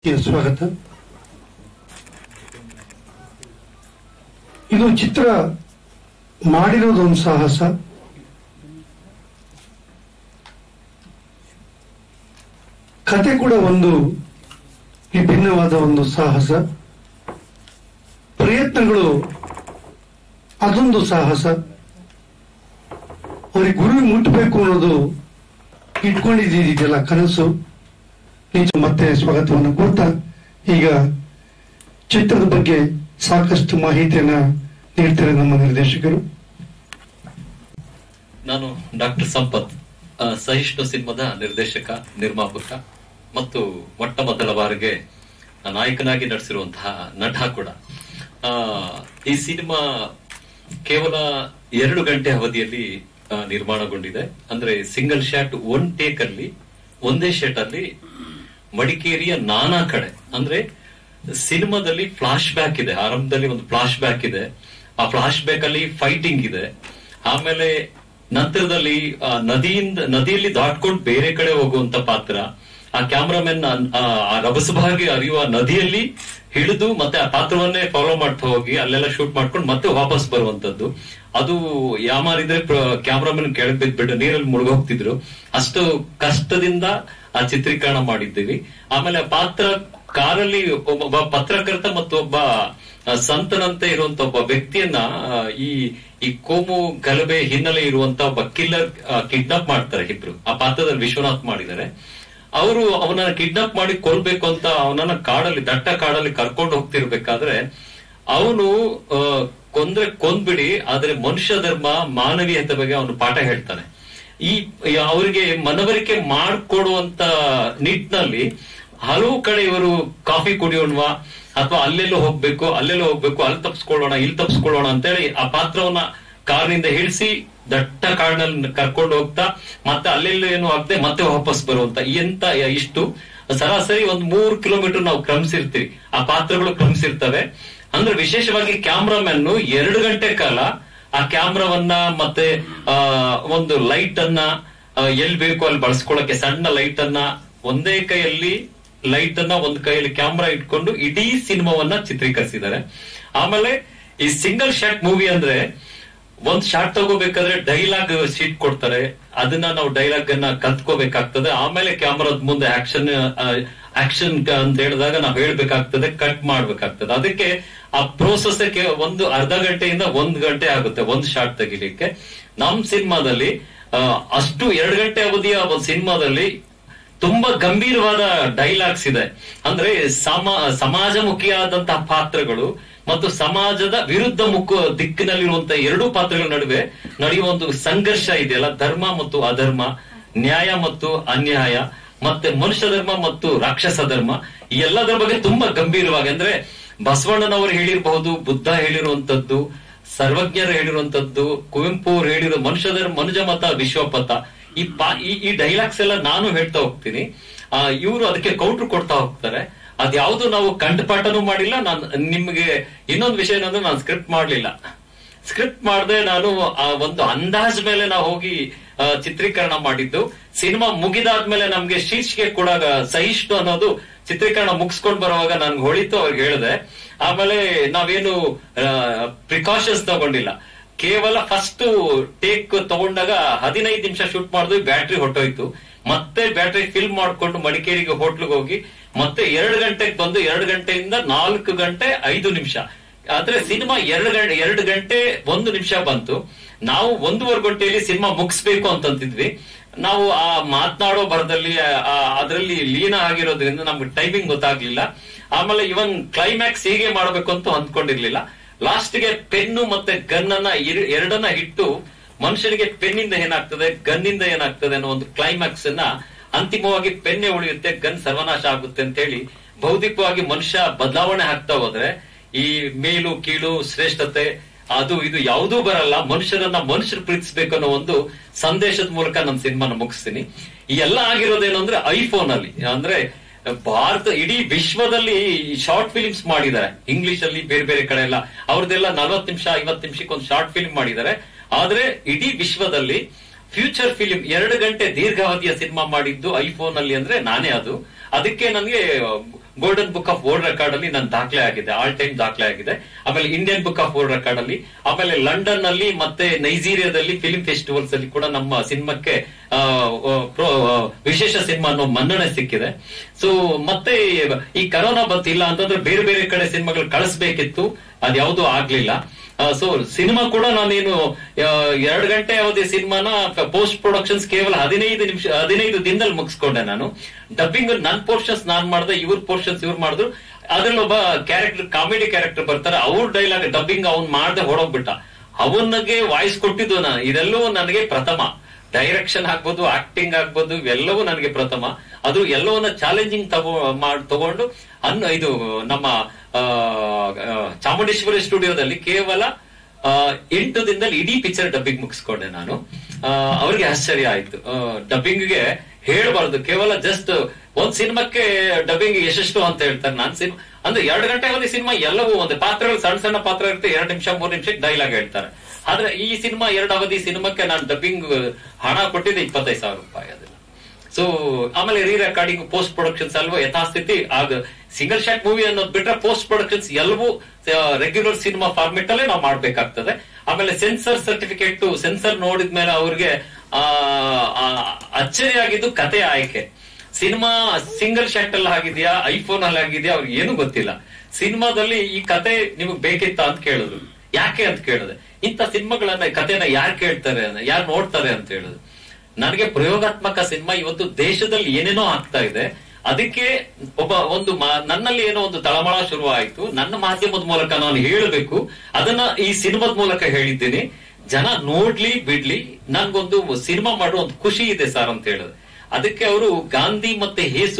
ಗೆ ಸ್ವಾಗತ ಇದು ಚಿತ್ರ ಮಾಡಿರೋದೊಂದು ಸಾಹಸ ಕತೆ ಕೂಡ ಒಂದು ವಿಭಿನ್ನವಾದ ಒಂದು ಸಾಹಸ ಪ್ರಯತ್ನಗಳು ಅದೊಂದು ಸಾಹಸ ಅವ್ರಿಗೆ ಗುರಿ ಮುಟ್ಟಬೇಕು ಅನ್ನೋದು ಇಟ್ಕೊಂಡಿದ್ದೀದೆಯಲ್ಲ ಕನಸು ನಿಜ ಮತ್ತೆ ಸ್ವಾಗತವನ್ನು ಕೊಡ್ತಾ ಈಗ ಚಿತ್ರದ ಬಗ್ಗೆ ಸಾಕಷ್ಟು ಮಾಹಿತಿಯನ್ನ ನೀಡ್ತಾರೆ ನಮ್ಮ ನಿರ್ದೇಶಕರು ನಾನು ಡಾಕ್ಟರ್ ಸಂಪತ್ ಆ, ಸಹಿಷ್ಣು ಸಿನಿಮಾದ ನಿರ್ದೇಶಕ ನಿರ್ಮಾಪಕ ಮತ್ತು ಮೊಟ್ಟ ಮೊದಲ ಬಾರಿಗೆ ನಾಯಕನಾಗಿ ನಟಿಸಿರುವಂತಹ ನಟ ಕೂಡ ಆ, ಈ ಸಿನಿಮಾ ಕೇವಲ ಎರಡು ಗಂಟೆ ಅವಧಿಯಲ್ಲಿ ಆ, ನಿರ್ಮಾಣಗೊಂಡಿದೆ ಅಂದ್ರೆ ಸಿಂಗಲ್ ಶಾಟ್ ಒನ್ ಟೇಕ್ ಅಲ್ಲಿ ಒಂದೇ ಶಾಟ್ ಅಲ್ಲಿ ಮಡಿಕೇರಿಯ ನಾನಾ ಕಡೆ ಅಂದ್ರೆ ಸಿನಿಮಾದಲ್ಲಿ ಫ್ಲಾಶ್ ಬ್ಯಾಕ್ ಇದೆ ಆರಂಭದಲ್ಲಿ ಒಂದು ಫ್ಲಾಶ್ ಬ್ಯಾಕ್ ಇದೆ ಆ ಫ್ಲಾಶ್ ಬ್ಯಾಕ್ ಅಲ್ಲಿ ಫೈಟಿಂಗ್ ಇದೆ ಆಮೇಲೆ ನಂತರದಲ್ಲಿ ಆ ನದಿಯಿಂದ ನದಿಯಲ್ಲಿ ದಾಟ್ಕೊಂಡು ಬೇರೆ ಕಡೆ ಹೋಗುವಂತ ಪಾತ್ರ ಆ ಕ್ಯಾಮ್ರಾಮನ್ ಆ ರಭಸವಾಗಿ ಹರಿಯುವ ನದಿಯಲ್ಲಿ ಹಿಡಿದು ಮತ್ತೆ ಆ ಪಾತ್ರವನ್ನೇ ಫಾಲೋ ಮಾಡ್ತಾ ಹೋಗಿ ಅಲ್ಲೆಲ್ಲ ಶೂಟ್ ಮಾಡ್ಕೊಂಡು ಮತ್ತೆ ವಾಪಸ್ ಬರುವಂತದ್ದು ಅದು ಯಾಮಾರಿದ್ರೆ ಕ್ಯಾಮ್ರಾಮನ್ ಕೆಳಗೆ ಬಿದ್ಬಿಟ್ಟು ನೀರಲ್ಲಿ ಮುಳುಗೋಗ್ತಿದ್ರು ಅಷ್ಟು ಕಷ್ಟದಿಂದ ಆ ಚಿತ್ರೀಕರಣ ಮಾಡಿದ್ದೀವಿ ಆಮೇಲೆ ಆ ಪಾತ್ರ ಕಾರಲ್ಲಿ ಒಬ್ಬ ಪತ್ರಕರ್ತ ಮತ್ತು ಒಬ್ಬ ಆ, ಸಂತನಂತೆ ಇರುವಂತ ಒಬ್ಬ ವ್ಯಕ್ತಿಯನ್ನ ಆ, ಈ ಈ ಕೋಮು ಗಲಭೆ ಹಿನ್ನೆಲೆ ಇರುವಂತ ಒಬ್ಬ ಕಿಲ್ಲರ್ ಕಿಡ್ನಾಪ್ ಮಾಡ್ತಾರೆ ಇಬ್ರು ಆ ಪಾತ್ರದಲ್ಲಿ ವಿಶ್ವನಾಥ್ ಮಾಡಿದ್ದಾರೆ ಅವರು ಅವನನ್ನ ಕಿಡ್ನಾಪ್ ಮಾಡಿ ಕೊಲ್ಬೇಕು ಅಂತ ಅವನನ್ನ ಕಾಡಲ್ಲಿ ದಟ್ಟ ಕಾಡಲ್ಲಿ ಕರ್ಕೊಂಡು ಹೋಗ್ತಿರ್ಬೇಕಾದ್ರೆ ಅವನು ಕೊಂದ್ರೆ ಕೊಂದ್ಬಿಡಿ ಆದ್ರೆ ಮನುಷ್ಯ ಧರ್ಮ ಮಾನವೀಯತೆ ಬಗ್ಗೆ ಅವನು ಪಾಠ ಹೇಳ್ತಾನೆ ಈ ಅವರಿಗೆ ಮನವರಿಕೆ ಮಾಡಿಕೊಡುವಂತ ನಿಟ್ಟಿನಲ್ಲಿ ಹಲವು ಕಡೆ ಇವರು ಕಾಫಿ ಕುಡಿಯೋಣವಾ ಅಥವಾ ಅಲ್ಲೆಲ್ಲೋ ಹೋಗ್ಬೇಕು ಅಲ್ಲೆಲ್ಲೋ ಹೋಗ್ಬೇಕು ಅಲ್ಲಿ ತಪ್ಸ್ಕೊಳ್ಳೋಣ ಇಲ್ಲಿ ತಪ್ಸ್ಕೊಳ್ಳೋಣ ಅಂತೇಳಿ ಆ ಪಾತ್ರವನ್ನ ಕಾರ್ನಿಂದ ಇಳಿಸಿ ದಟ್ಟ ಕಾಡಿನಲ್ಲಿ ಕರ್ಕೊಂಡು ಹೋಗ್ತಾ ಮತ್ತೆ ಅಲ್ಲೆಲ್ಲೋ ಏನು ಆಗದೆ ಮತ್ತೆ ವಾಪಸ್ ಬರುವಂತ ಎಂತ ಇಷ್ಟು ಸರಾಸರಿ ಒಂದ್ ಮೂರು ಕಿಲೋಮೀಟರ್ ನಾವು ಕ್ರಮಿಸಿರ್ತೀವಿ ಆ ಪಾತ್ರಗಳು ಕ್ರಮಿಸಿರ್ತವೆ ಅಂದ್ರೆ ವಿಶೇಷವಾಗಿ ಕ್ಯಾಮ್ರಾಮನ್ ಎರಡು ಗಂಟೆ ಕಾಲ ಆ ಕ್ಯಾಮ್ರಾವನ್ನ ಮತ್ತೆ ಆ ಒಂದು ಲೈಟ್ ಅನ್ನ ಆ, ಎಲ್ಲಿ ಬೇಕು ಅಲ್ಲಿ ಬಳಸ್ಕೊಳ್ಳಕ್ಕೆ ಸಣ್ಣ ಲೈಟ್ ಅನ್ನ ಒಂದೇ ಕೈಯಲ್ಲಿ ಲೈಟ್ ಅನ್ನ ಒಂದ್ ಕೈಯಲ್ಲಿ ಕ್ಯಾಮ್ರಾ ಇಟ್ಕೊಂಡು ಇಡೀ ಸಿನಿಮಾವನ್ನ ಚಿತ್ರೀಕರಿಸಿದ್ದಾರೆ ಆಮೇಲೆ ಈ ಸಿಂಗಲ್ ಶಾಟ್ ಮೂವಿ ಅಂದ್ರೆ ಒಂದ್ ಶಾಟ್ ತಗೋಬೇಕಾದ್ರೆ ಡೈಲಾಗ್ ಶೀಟ್ ಕೊಡ್ತಾರೆ ಅದನ್ನ ನಾವು ಡೈಲಾಗ್ ಅನ್ನ ಕಲ್ತ್ಕೋಬೇಕಾಗ್ತದೆ ಆಮೇಲೆ ಕ್ಯಾಮ್ರಾದ ಮುಂದೆ ಆಕ್ಷನ್ ಆಕ್ಷನ್ ಅಂತ ಹೇಳಿದಾಗ ನಾವು ಹೇಳ್ಬೇಕಾಗ್ತದೆ ಕಟ್ ಮಾಡ್ಬೇಕಾಗ್ತದೆ ಅದಕ್ಕೆ ಆ ಪ್ರೋಸೆಸ್ ಒಂದು ಅರ್ಧ ಗಂಟೆಯಿಂದ ಒಂದ್ ಗಂಟೆ ಆಗುತ್ತೆ ಒಂದ್ ಶಾಟ್ ತೆಗಿಲಿಕ್ಕೆ ನಮ್ ಸಿನಿಮಾದಲ್ಲಿ ಆ, ಅಷ್ಟು ಎರಡು ಗಂಟೆ ಅವಧಿಯ ಒಂದು ಸಿನಿಮಾದಲ್ಲಿ ತುಂಬಾ ಗಂಭೀರವಾದ ಡೈಲಾಗ್ಸ್ ಇದೆ ಅಂದ್ರೆ ಸಮ ಸಮಾಜಮುಖಿಯಾದಂತಹ ಪಾತ್ರಗಳು ಮತ್ತು ಸಮಾಜದ ವಿರುದ್ಧ ಮುಖ ದಿಕ್ಕಿನಲ್ಲಿರುವಂತಹ ಎರಡೂ ಪಾತ್ರಗಳ ನಡುವೆ ನಡೆಯುವ ಒಂದು ಸಂಘರ್ಷ ಇದೆಯಲ್ಲ ಧರ್ಮ ಮತ್ತು ಅಧರ್ಮ ನ್ಯಾಯ ಮತ್ತು ಅನ್ಯಾಯ ಮತ್ತೆ ಮನುಷ್ಯ ಧರ್ಮ ಮತ್ತು ರಾಕ್ಷಸ ಧರ್ಮ ಈ ಎಲ್ಲದರ ಬಗ್ಗೆ ತುಂಬಾ ಗಂಭೀರವಾಗಿ ಅಂದ್ರೆ ಬಸವಣ್ಣನವರು ಹೇಳಿರಬಹುದು ಬುದ್ಧ ಹೇಳಿರುವಂತದ್ದು ಸರ್ವಜ್ಞರು ಹೇಳಿರುವಂತದ್ದು ಕುವೆಂಪು ಅವರು ಹೇಳಿರೋ ಮನುಷ್ಯ ಧರ್ಮ ಮನುಜ ಮತ ವಿಶ್ವಪಥ ಈ ಪಾ ಈ- ಈ ಡೈಲಾಗ್ಸ್ ಎಲ್ಲ ನಾನು ಹೇಳ್ತಾ ಹೋಗ್ತೀನಿ ಆ ಇವರು ಅದಕ್ಕೆ ಕೌಂಟರ್ ಕೊಡ್ತಾ ಹೋಗ್ತಾರೆ ಅದ್ಯಾವುದು ನಾವು ಕಂಠಪಾಠನೂ ಮಾಡಿಲ್ಲ ನಾನು ನಿಮ್ಗೆ ಇನ್ನೊಂದು ವಿಷಯ ಏನಂದ್ರೆ ನಾನು ಸ್ಕ್ರಿಪ್ಟ್ ಮಾಡ್ಲಿಲ್ಲ ಸ್ಕ್ರಿಪ್ಟ್ ಮಾಡದೆ ನಾನು ಆ ಒಂದು ಅಂದಾಜ್ ಮೇಲೆ ನಾವು ಹೋಗಿ ಆ, ಚಿತ್ರೀಕರಣ ಮಾಡಿದ್ದು ಸಿನಿಮಾ ಮುಗಿದಾದ್ಮೇಲೆ ನಮ್ಗೆ ಶೀರ್ಷಿಕೆ ಕೂಡ ಸಹಿಷ್ಣು ಅನ್ನೋದು ಚಿತ್ರೀಕರಣ ಮುಗಿಸ್ಕೊಂಡ್ ಬರುವಾಗ ನನ್ಗೆ ಹೊಳಿತು ಅವ್ರಿಗೆ ಹೇಳಿದೆ ಆಮೇಲೆ ನಾವೇನು ಪ್ರಿಕಾಷನ್ಸ್ ತಗೊಂಡಿಲ್ಲ ಕೇವಲ ಫಸ್ಟ್ ಟೇಕ್ ತಗೊಂಡಾಗ ಹದಿನೈದು ನಿಮಿಷ ಶೂಟ್ ಮಾಡಿದ್ವಿ ಬ್ಯಾಟ್ರಿ ಹೊಟ್ಟೋಯ್ತು ಮತ್ತೆ ಬ್ಯಾಟ್ರಿ ಫಿಲ್ ಮಾಡ್ಕೊಂಡು ಮಡಿಕೇರಿಗೆ ಹೋಟ್ಲಿಗೆ ಹೋಗಿ ಮತ್ತೆ ಎರಡು ಗಂಟೆಗೆ ಬಂದು ಎರಡು ಗಂಟೆಯಿಂದ ನಾಲ್ಕು ಗಂಟೆ ಐದು ನಿಮಿಷ ಆದ್ರೆ ಸಿನಿಮಾ ಎರಡು ಗಂಟೆ ಎರಡು ಗಂಟೆ ಒಂದು ನಿಮಿಷ ಬಂತು ನಾವು ಒಂದೂವರೆ ಗಂಟೆಯಲ್ಲಿ ಸಿನಿಮಾ ಮುಗಿಸ್ಬೇಕು ಅಂತಂತಿದ್ವಿ ನಾವು ಆ ಮಾತನಾಡೋ ಬರದಲ್ಲಿ ಅದರಲ್ಲಿ ಲೀನ ಆಗಿರೋದ್ರಿಂದ ನಮ್ಗೆ ಟೈಮಿಂಗ್ ಗೊತ್ತಾಗ್ಲಿಲ್ಲ ಆಮೇಲೆ ಇವನ್ ಕ್ಲೈಮ್ಯಾಕ್ಸ್ ಹೀಗೆ ಮಾಡ್ಬೇಕು ಅಂತ ಅಂದ್ಕೊಂಡಿರ್ಲಿಲ್ಲ ಲಾಸ್ಟ್ಗೆ ಪೆನ್ನು ಮತ್ತೆ ಗನ್ ಅನ್ನ ಇರ್- ಎರಡನ್ನ ಇಟ್ಟು ಮನುಷ್ಯನಿಗೆ ಪೆನ್ನಿಂದ ಏನಾಗ್ತದೆ ಗನ್ನಿಂದ ಏನಾಗ್ತದೆ ಅನ್ನೋ ಒಂದು ಕ್ಲೈಮ್ಯಾಕ್ಸ್ ಅನ್ನ ಅಂತಿಮವಾಗಿ ಪೆನ್ನೆ ಉಳಿಯುತ್ತೆ ಗನ್ ಸರ್ವನಾಶ ಆಗುತ್ತೆ ಅಂತ ಹೇಳಿ ಬೌದ್ಧಿಕವಾಗಿ ಮನುಷ್ಯ ಬದಲಾವಣೆ ಆಗ್ತಾ ಹೋದ್ರೆ ಈ ಮೇಲು ಕೀಳು ಶ್ರೇಷ್ಠತೆ ಅದು ಇದು ಯಾವುದೂ ಬರಲ್ಲ ಮನುಷ್ಯರನ್ನ ಮನುಷ್ಯರು ಪ್ರೀತಿಸ್ಬೇಕು ಅನ್ನೋ ಒಂದು ಸಂದೇಶದ ಮೂಲಕ ನನ್ನ ಸಿನಿಮಾನ ಮುಗಿಸ್ತೀನಿ ಈ ಎಲ್ಲ ಆಗಿರೋದೇನು ಅಂದ್ರೆ ಐಫೋನ್ ಅಲ್ಲಿ ಅಂದ್ರೆ ಭಾರತ ಇಡೀ ವಿಶ್ವದಲ್ಲಿ ಶಾರ್ಟ್ ಫಿಲಿಮ್ಸ್ ಮಾಡಿದ್ದಾರೆ ಇಂಗ್ಲಿಷ್ ಅಲ್ಲಿ ಬೇರೆ ಬೇರೆ ಕಡೆ ಎಲ್ಲ ಅವ್ರದ್ದೆಲ್ಲ ನಲ್ವತ್ತು ನಿಮಿಷ ಐವತ್ತು ನಿಮಿಷಕ್ಕೆ ಒಂದು ಶಾರ್ಟ್ ಫಿಲ್ಮ್ ಮಾಡಿದ್ದಾರೆ ಆದ್ರೆ ಇಡೀ ವಿಶ್ವದಲ್ಲಿ ಫ್ಯೂಚರ್ ಫಿಲಿಂ ಎರಡು ಗಂಟೆ ದೀರ್ಘಾವಧಿಯ ಸಿನಿಮಾ ಮಾಡಿದ್ದು ಐಫೋನ್ ಅಲ್ಲಿ ಅಂದ್ರೆ ನಾನೇ ಅದು ಅದಕ್ಕೆ ನನಗೆ golden book of world record ಅಲ್ಲಿ ನಾನು ದಾಖಲೆ ಆಗಿದೆ ಆಲ್ ಟೈಮ್ ದಾಖಲೆ ಆಗಿದೆ ಆಮೇಲೆ Indian book of world record ಅಲ್ಲಿ ಆಮೇಲೆ ಲಂಡನ್ ಅಲ್ಲಿ ಮತ್ತೆ ನೈಜೀರಿಯಾದಲ್ಲಿ ಫಿಲ್ಮ್ ಫೆಸ್ಟಿವಲ್ಸ್ ಅಲ್ಲಿ ಕೂಡ ನಮ್ಮ ಸಿನಿಮಾಕ್ಕೆ ಆ, ಆ, ಪ್ರೋ- ಆ, ವಿಶೇಷ ಸಿನಿಮಾ ಅನ್ನೋ ಮನ್ನಣೆ ಸಿಕ್ಕಿದೆ ಸೊ ಮತ್ತೆ ಈ ಕರೋನಾ ಬಂತಿಲ್ಲ ಅಂತಂದ್ರೆ ಬೇರೆ ಬೇರೆ ಕಡೆ ಸಿನಿಮಾಗಳು ಕಳಿಸ್ಬೇಕಿತ್ತು ಅದ್ಯಾವುದೂ ಆಗ್ಲಿಲ್ಲ ಸೊ ಸಿನಿಮಾ ಕೂಡ ನಾನೇನು ಆ, ಎರಡು ಗಂಟೆ ಅವಧಿ ಸಿನಿಮಾನ ಪೋಸ್ಟ್ ಪ್ರೊಡಕ್ಷನ್ಸ್ ಕೇವಲ ಹದಿನೈದು ನಿಮಿಷ ಹದಿನೈದು ದಿನದಲ್ಲಿ ಮುಗಿಸ್ಕೊಂಡೆ ನಾನು ಡಬ್ಬಿಂಗ್ ನನ್ ಪೋರ್ಷನ್ಸ್ ನಾನ್ ಮಾಡ್ದೆ ಇವ್ರ ಪೋರ್ಷನ್ಸ್ ಇವ್ರು ಮಾಡಿದ್ರು ಅದ್ರಲ್ಲಿ ಒಬ್ಬ ಕ್ಯಾರೆಕ್ಟರ್ ಕಾಮಿಡಿ ಕ್ಯಾರೆಕ್ಟರ್ ಬರ್ತಾರೆ ಅವ್ರ ಡೈಲಾಗ್ ಡಬ್ಬಿಂಗ್ ಅವ್ನ್ ಮಾಡ್ದೆ ಹೊಡೋಗ್ಬಿಟ್ಟ ಅವನಿಗೆ ವಾಯ್ಸ್ ಕೊಟ್ಟಿದ್ದು ನಾನು ಇದೆಲ್ಲವೂ ನನಗೆ ಪ್ರಥಮ ಡೈರೆಕ್ಷನ್ ಆಗ್ಬೋದು ಆಕ್ಟಿಂಗ್ ಆಗ್ಬೋದು ಇವೆಲ್ಲವೂ ನನಗೆ ಪ್ರಥಮ ಅದು ಎಲ್ಲವನ್ನ ಚಾಲೆಂಜಿಂಗ್ ತಗೋ ಮಾಡ್ ತಗೊಂಡು ಅನ್ನು ಇದು ನಮ್ಮ ಆ, ಆ, ಚಾಮುಂಡೇಶ್ವರಿ ಸ್ಟುಡಿಯೋದಲ್ಲಿ ಕೇವಲ ಆ, ಎಂಟು ದಿನದಲ್ಲಿ ಇಡೀ ಪಿಕ್ಚರ್ ಡಬ್ಬಿಂಗ್ ಮುಗಿಸ್ಕೊಂಡೆ ನಾನು ಆ, ಅವ್ರಿಗೆ ಆಶ್ಚರ್ಯ ಆಯ್ತು ಡಬ್ಬಿಂಗ್ಗೆ ಹೇಳ್ಬಾರ್ದು ಕೇವಲ ಜಸ್ಟ್ ಒಂದ್ ಸಿನಿಮಾಕ್ಕೆ ಡಬ್ಬಿಂಗ್ ಎಷ್ಟೆಷ್ಟು ಅಂತ ಹೇಳ್ತಾರೆ ನಾನ್ ಸಿನಿಮಾ ಅಂದ್ರೆ ಎರಡು ಗಂಟೆ ಅವಧಿ ಸಿನಿಮಾ ಎಲ್ಲವೂ ಒಂದು ಪಾತ್ರಗಳು ಸಣ್ಣ ಸಣ್ಣ ಪಾತ್ರ ಇರುತ್ತೆ ಎರಡು ನಿಮಿಷ ಮೂರು ನಿಮಿಷಕ್ಕೆ ಡೈಲಾಗ್ ಹೇಳ್ತಾರೆ ಆದ್ರೆ ಈ ಸಿನಿಮಾ ಎರಡು ಅವಧಿ ಸಿನಿಮಾಕ್ಕೆ ನಾನು ಡಬ್ಬಿಂಗ್ ಹಣ ಕೊಟ್ಟಿದ್ದೆ ಇಪ್ಪತ್ತೈದು ಸಾವಿರ ರೂಪಾಯಿ ಅದನ್ನ ಸೊ ಆಮೇಲೆ ರೀ ರೆಕಾರ್ಡಿಂಗ್ ಪೋಸ್ಟ್ ಪ್ರೊಡಕ್ಷನ್ಸ್ ಅಲ್ವೋ ಯಥಾಸ್ಥಿತಿ ಆಗ ಸಿಂಗಲ್ ಶಾಟ್ ಮೂವಿ ಅನ್ನೋದು ಬಿಟ್ರೆ ಪೋಸ್ಟ್ ಪ್ರೊಡಕ್ಷನ್ಸ್ ಎಲ್ಲವೂ ರೆಗ್ಯುಲರ್ ಸಿನಿಮಾ ಫಾರ್ಮೆಟ್ ಅಲ್ಲೇ ನಾವು ಮಾಡ್ಬೇಕಾಗ್ತದೆ ಆಮೇಲೆ ಸೆನ್ಸರ್ ಸರ್ಟಿಫಿಕೇಟ್ ಸೆನ್ಸರ್ ನೋಡಿದ್ಮೇಲೆ ಅವ್ರಿಗೆ ಆ, ಆ, ಅಚ್ಚರಿ ಆಗಿದ್ದು ಕತೆ ಆಯ್ಕೆ ಸಿನಿಮಾ ಸಿಂಗಲ್ ಶಾಟ್ ಅಲ್ಲಿ ಆಗಿದ್ಯಾ ಐಫೋನ್ ಅಲ್ಲಿ ಆಗಿದ್ಯಾ ಅವ್ರಿಗೆ ಏನು ಗೊತ್ತಿಲ್ಲ ಸಿನಿಮಾದಲ್ಲಿ ಈ ಕತೆ ನಿಮಗ್ ಬೇಕಿತ್ತ ಅಂತ ಕೇಳಿದ್ರು ಯಾಕೆ ಅಂತ ಕೇಳಿದೆ ಇಂಥ ಸಿನಿಮಾಗಳನ್ನ ಕತೆನ ಯಾರು ಕೇಳ್ತಾರೆ ಯಾರು ನೋಡ್ತಾರೆ ಅಂತ ಹೇಳಿದ್ರು ನನಗೆ ಪ್ರಯೋಗಾತ್ಮಕ ಸಿನಿಮಾ ಇವತ್ತು ದೇಶದಲ್ಲಿ ಏನೇನೋ ಆಗ್ತಾ ಇದೆ ಅದಕ್ಕೆ ಒಬ್ಬ ಒಂದು ಮಾ- ನನ್ನಲ್ಲಿ ಏನೋ ಒಂದು ತಳಮಳ ಶುರುವಾಯಿತು ನನ್ನ ಮಾಧ್ಯಮದ ಮೂಲಕ ನಾನು ಹೇಳಬೇಕು ಅದನ್ನ ಈ ಸಿನಿಮಾದ ಮೂಲಕ ಹೇಳಿದ್ದೀನಿ ಜನ ನೋಡ್ಲಿ ಬಿಡ್ಲಿ ನನ್ಗೊಂದು ಸಿನಿಮಾ ಮಾಡೋ ಒಂದು ಖುಷಿ ಇದೆ ಸರ್ ಅಂತ ಹೇಳಿದ್ರು ಅದಕ್ಕೆ ಅವರು ಗಾಂಧಿ ಮತ್ತೆ ಹೇಸು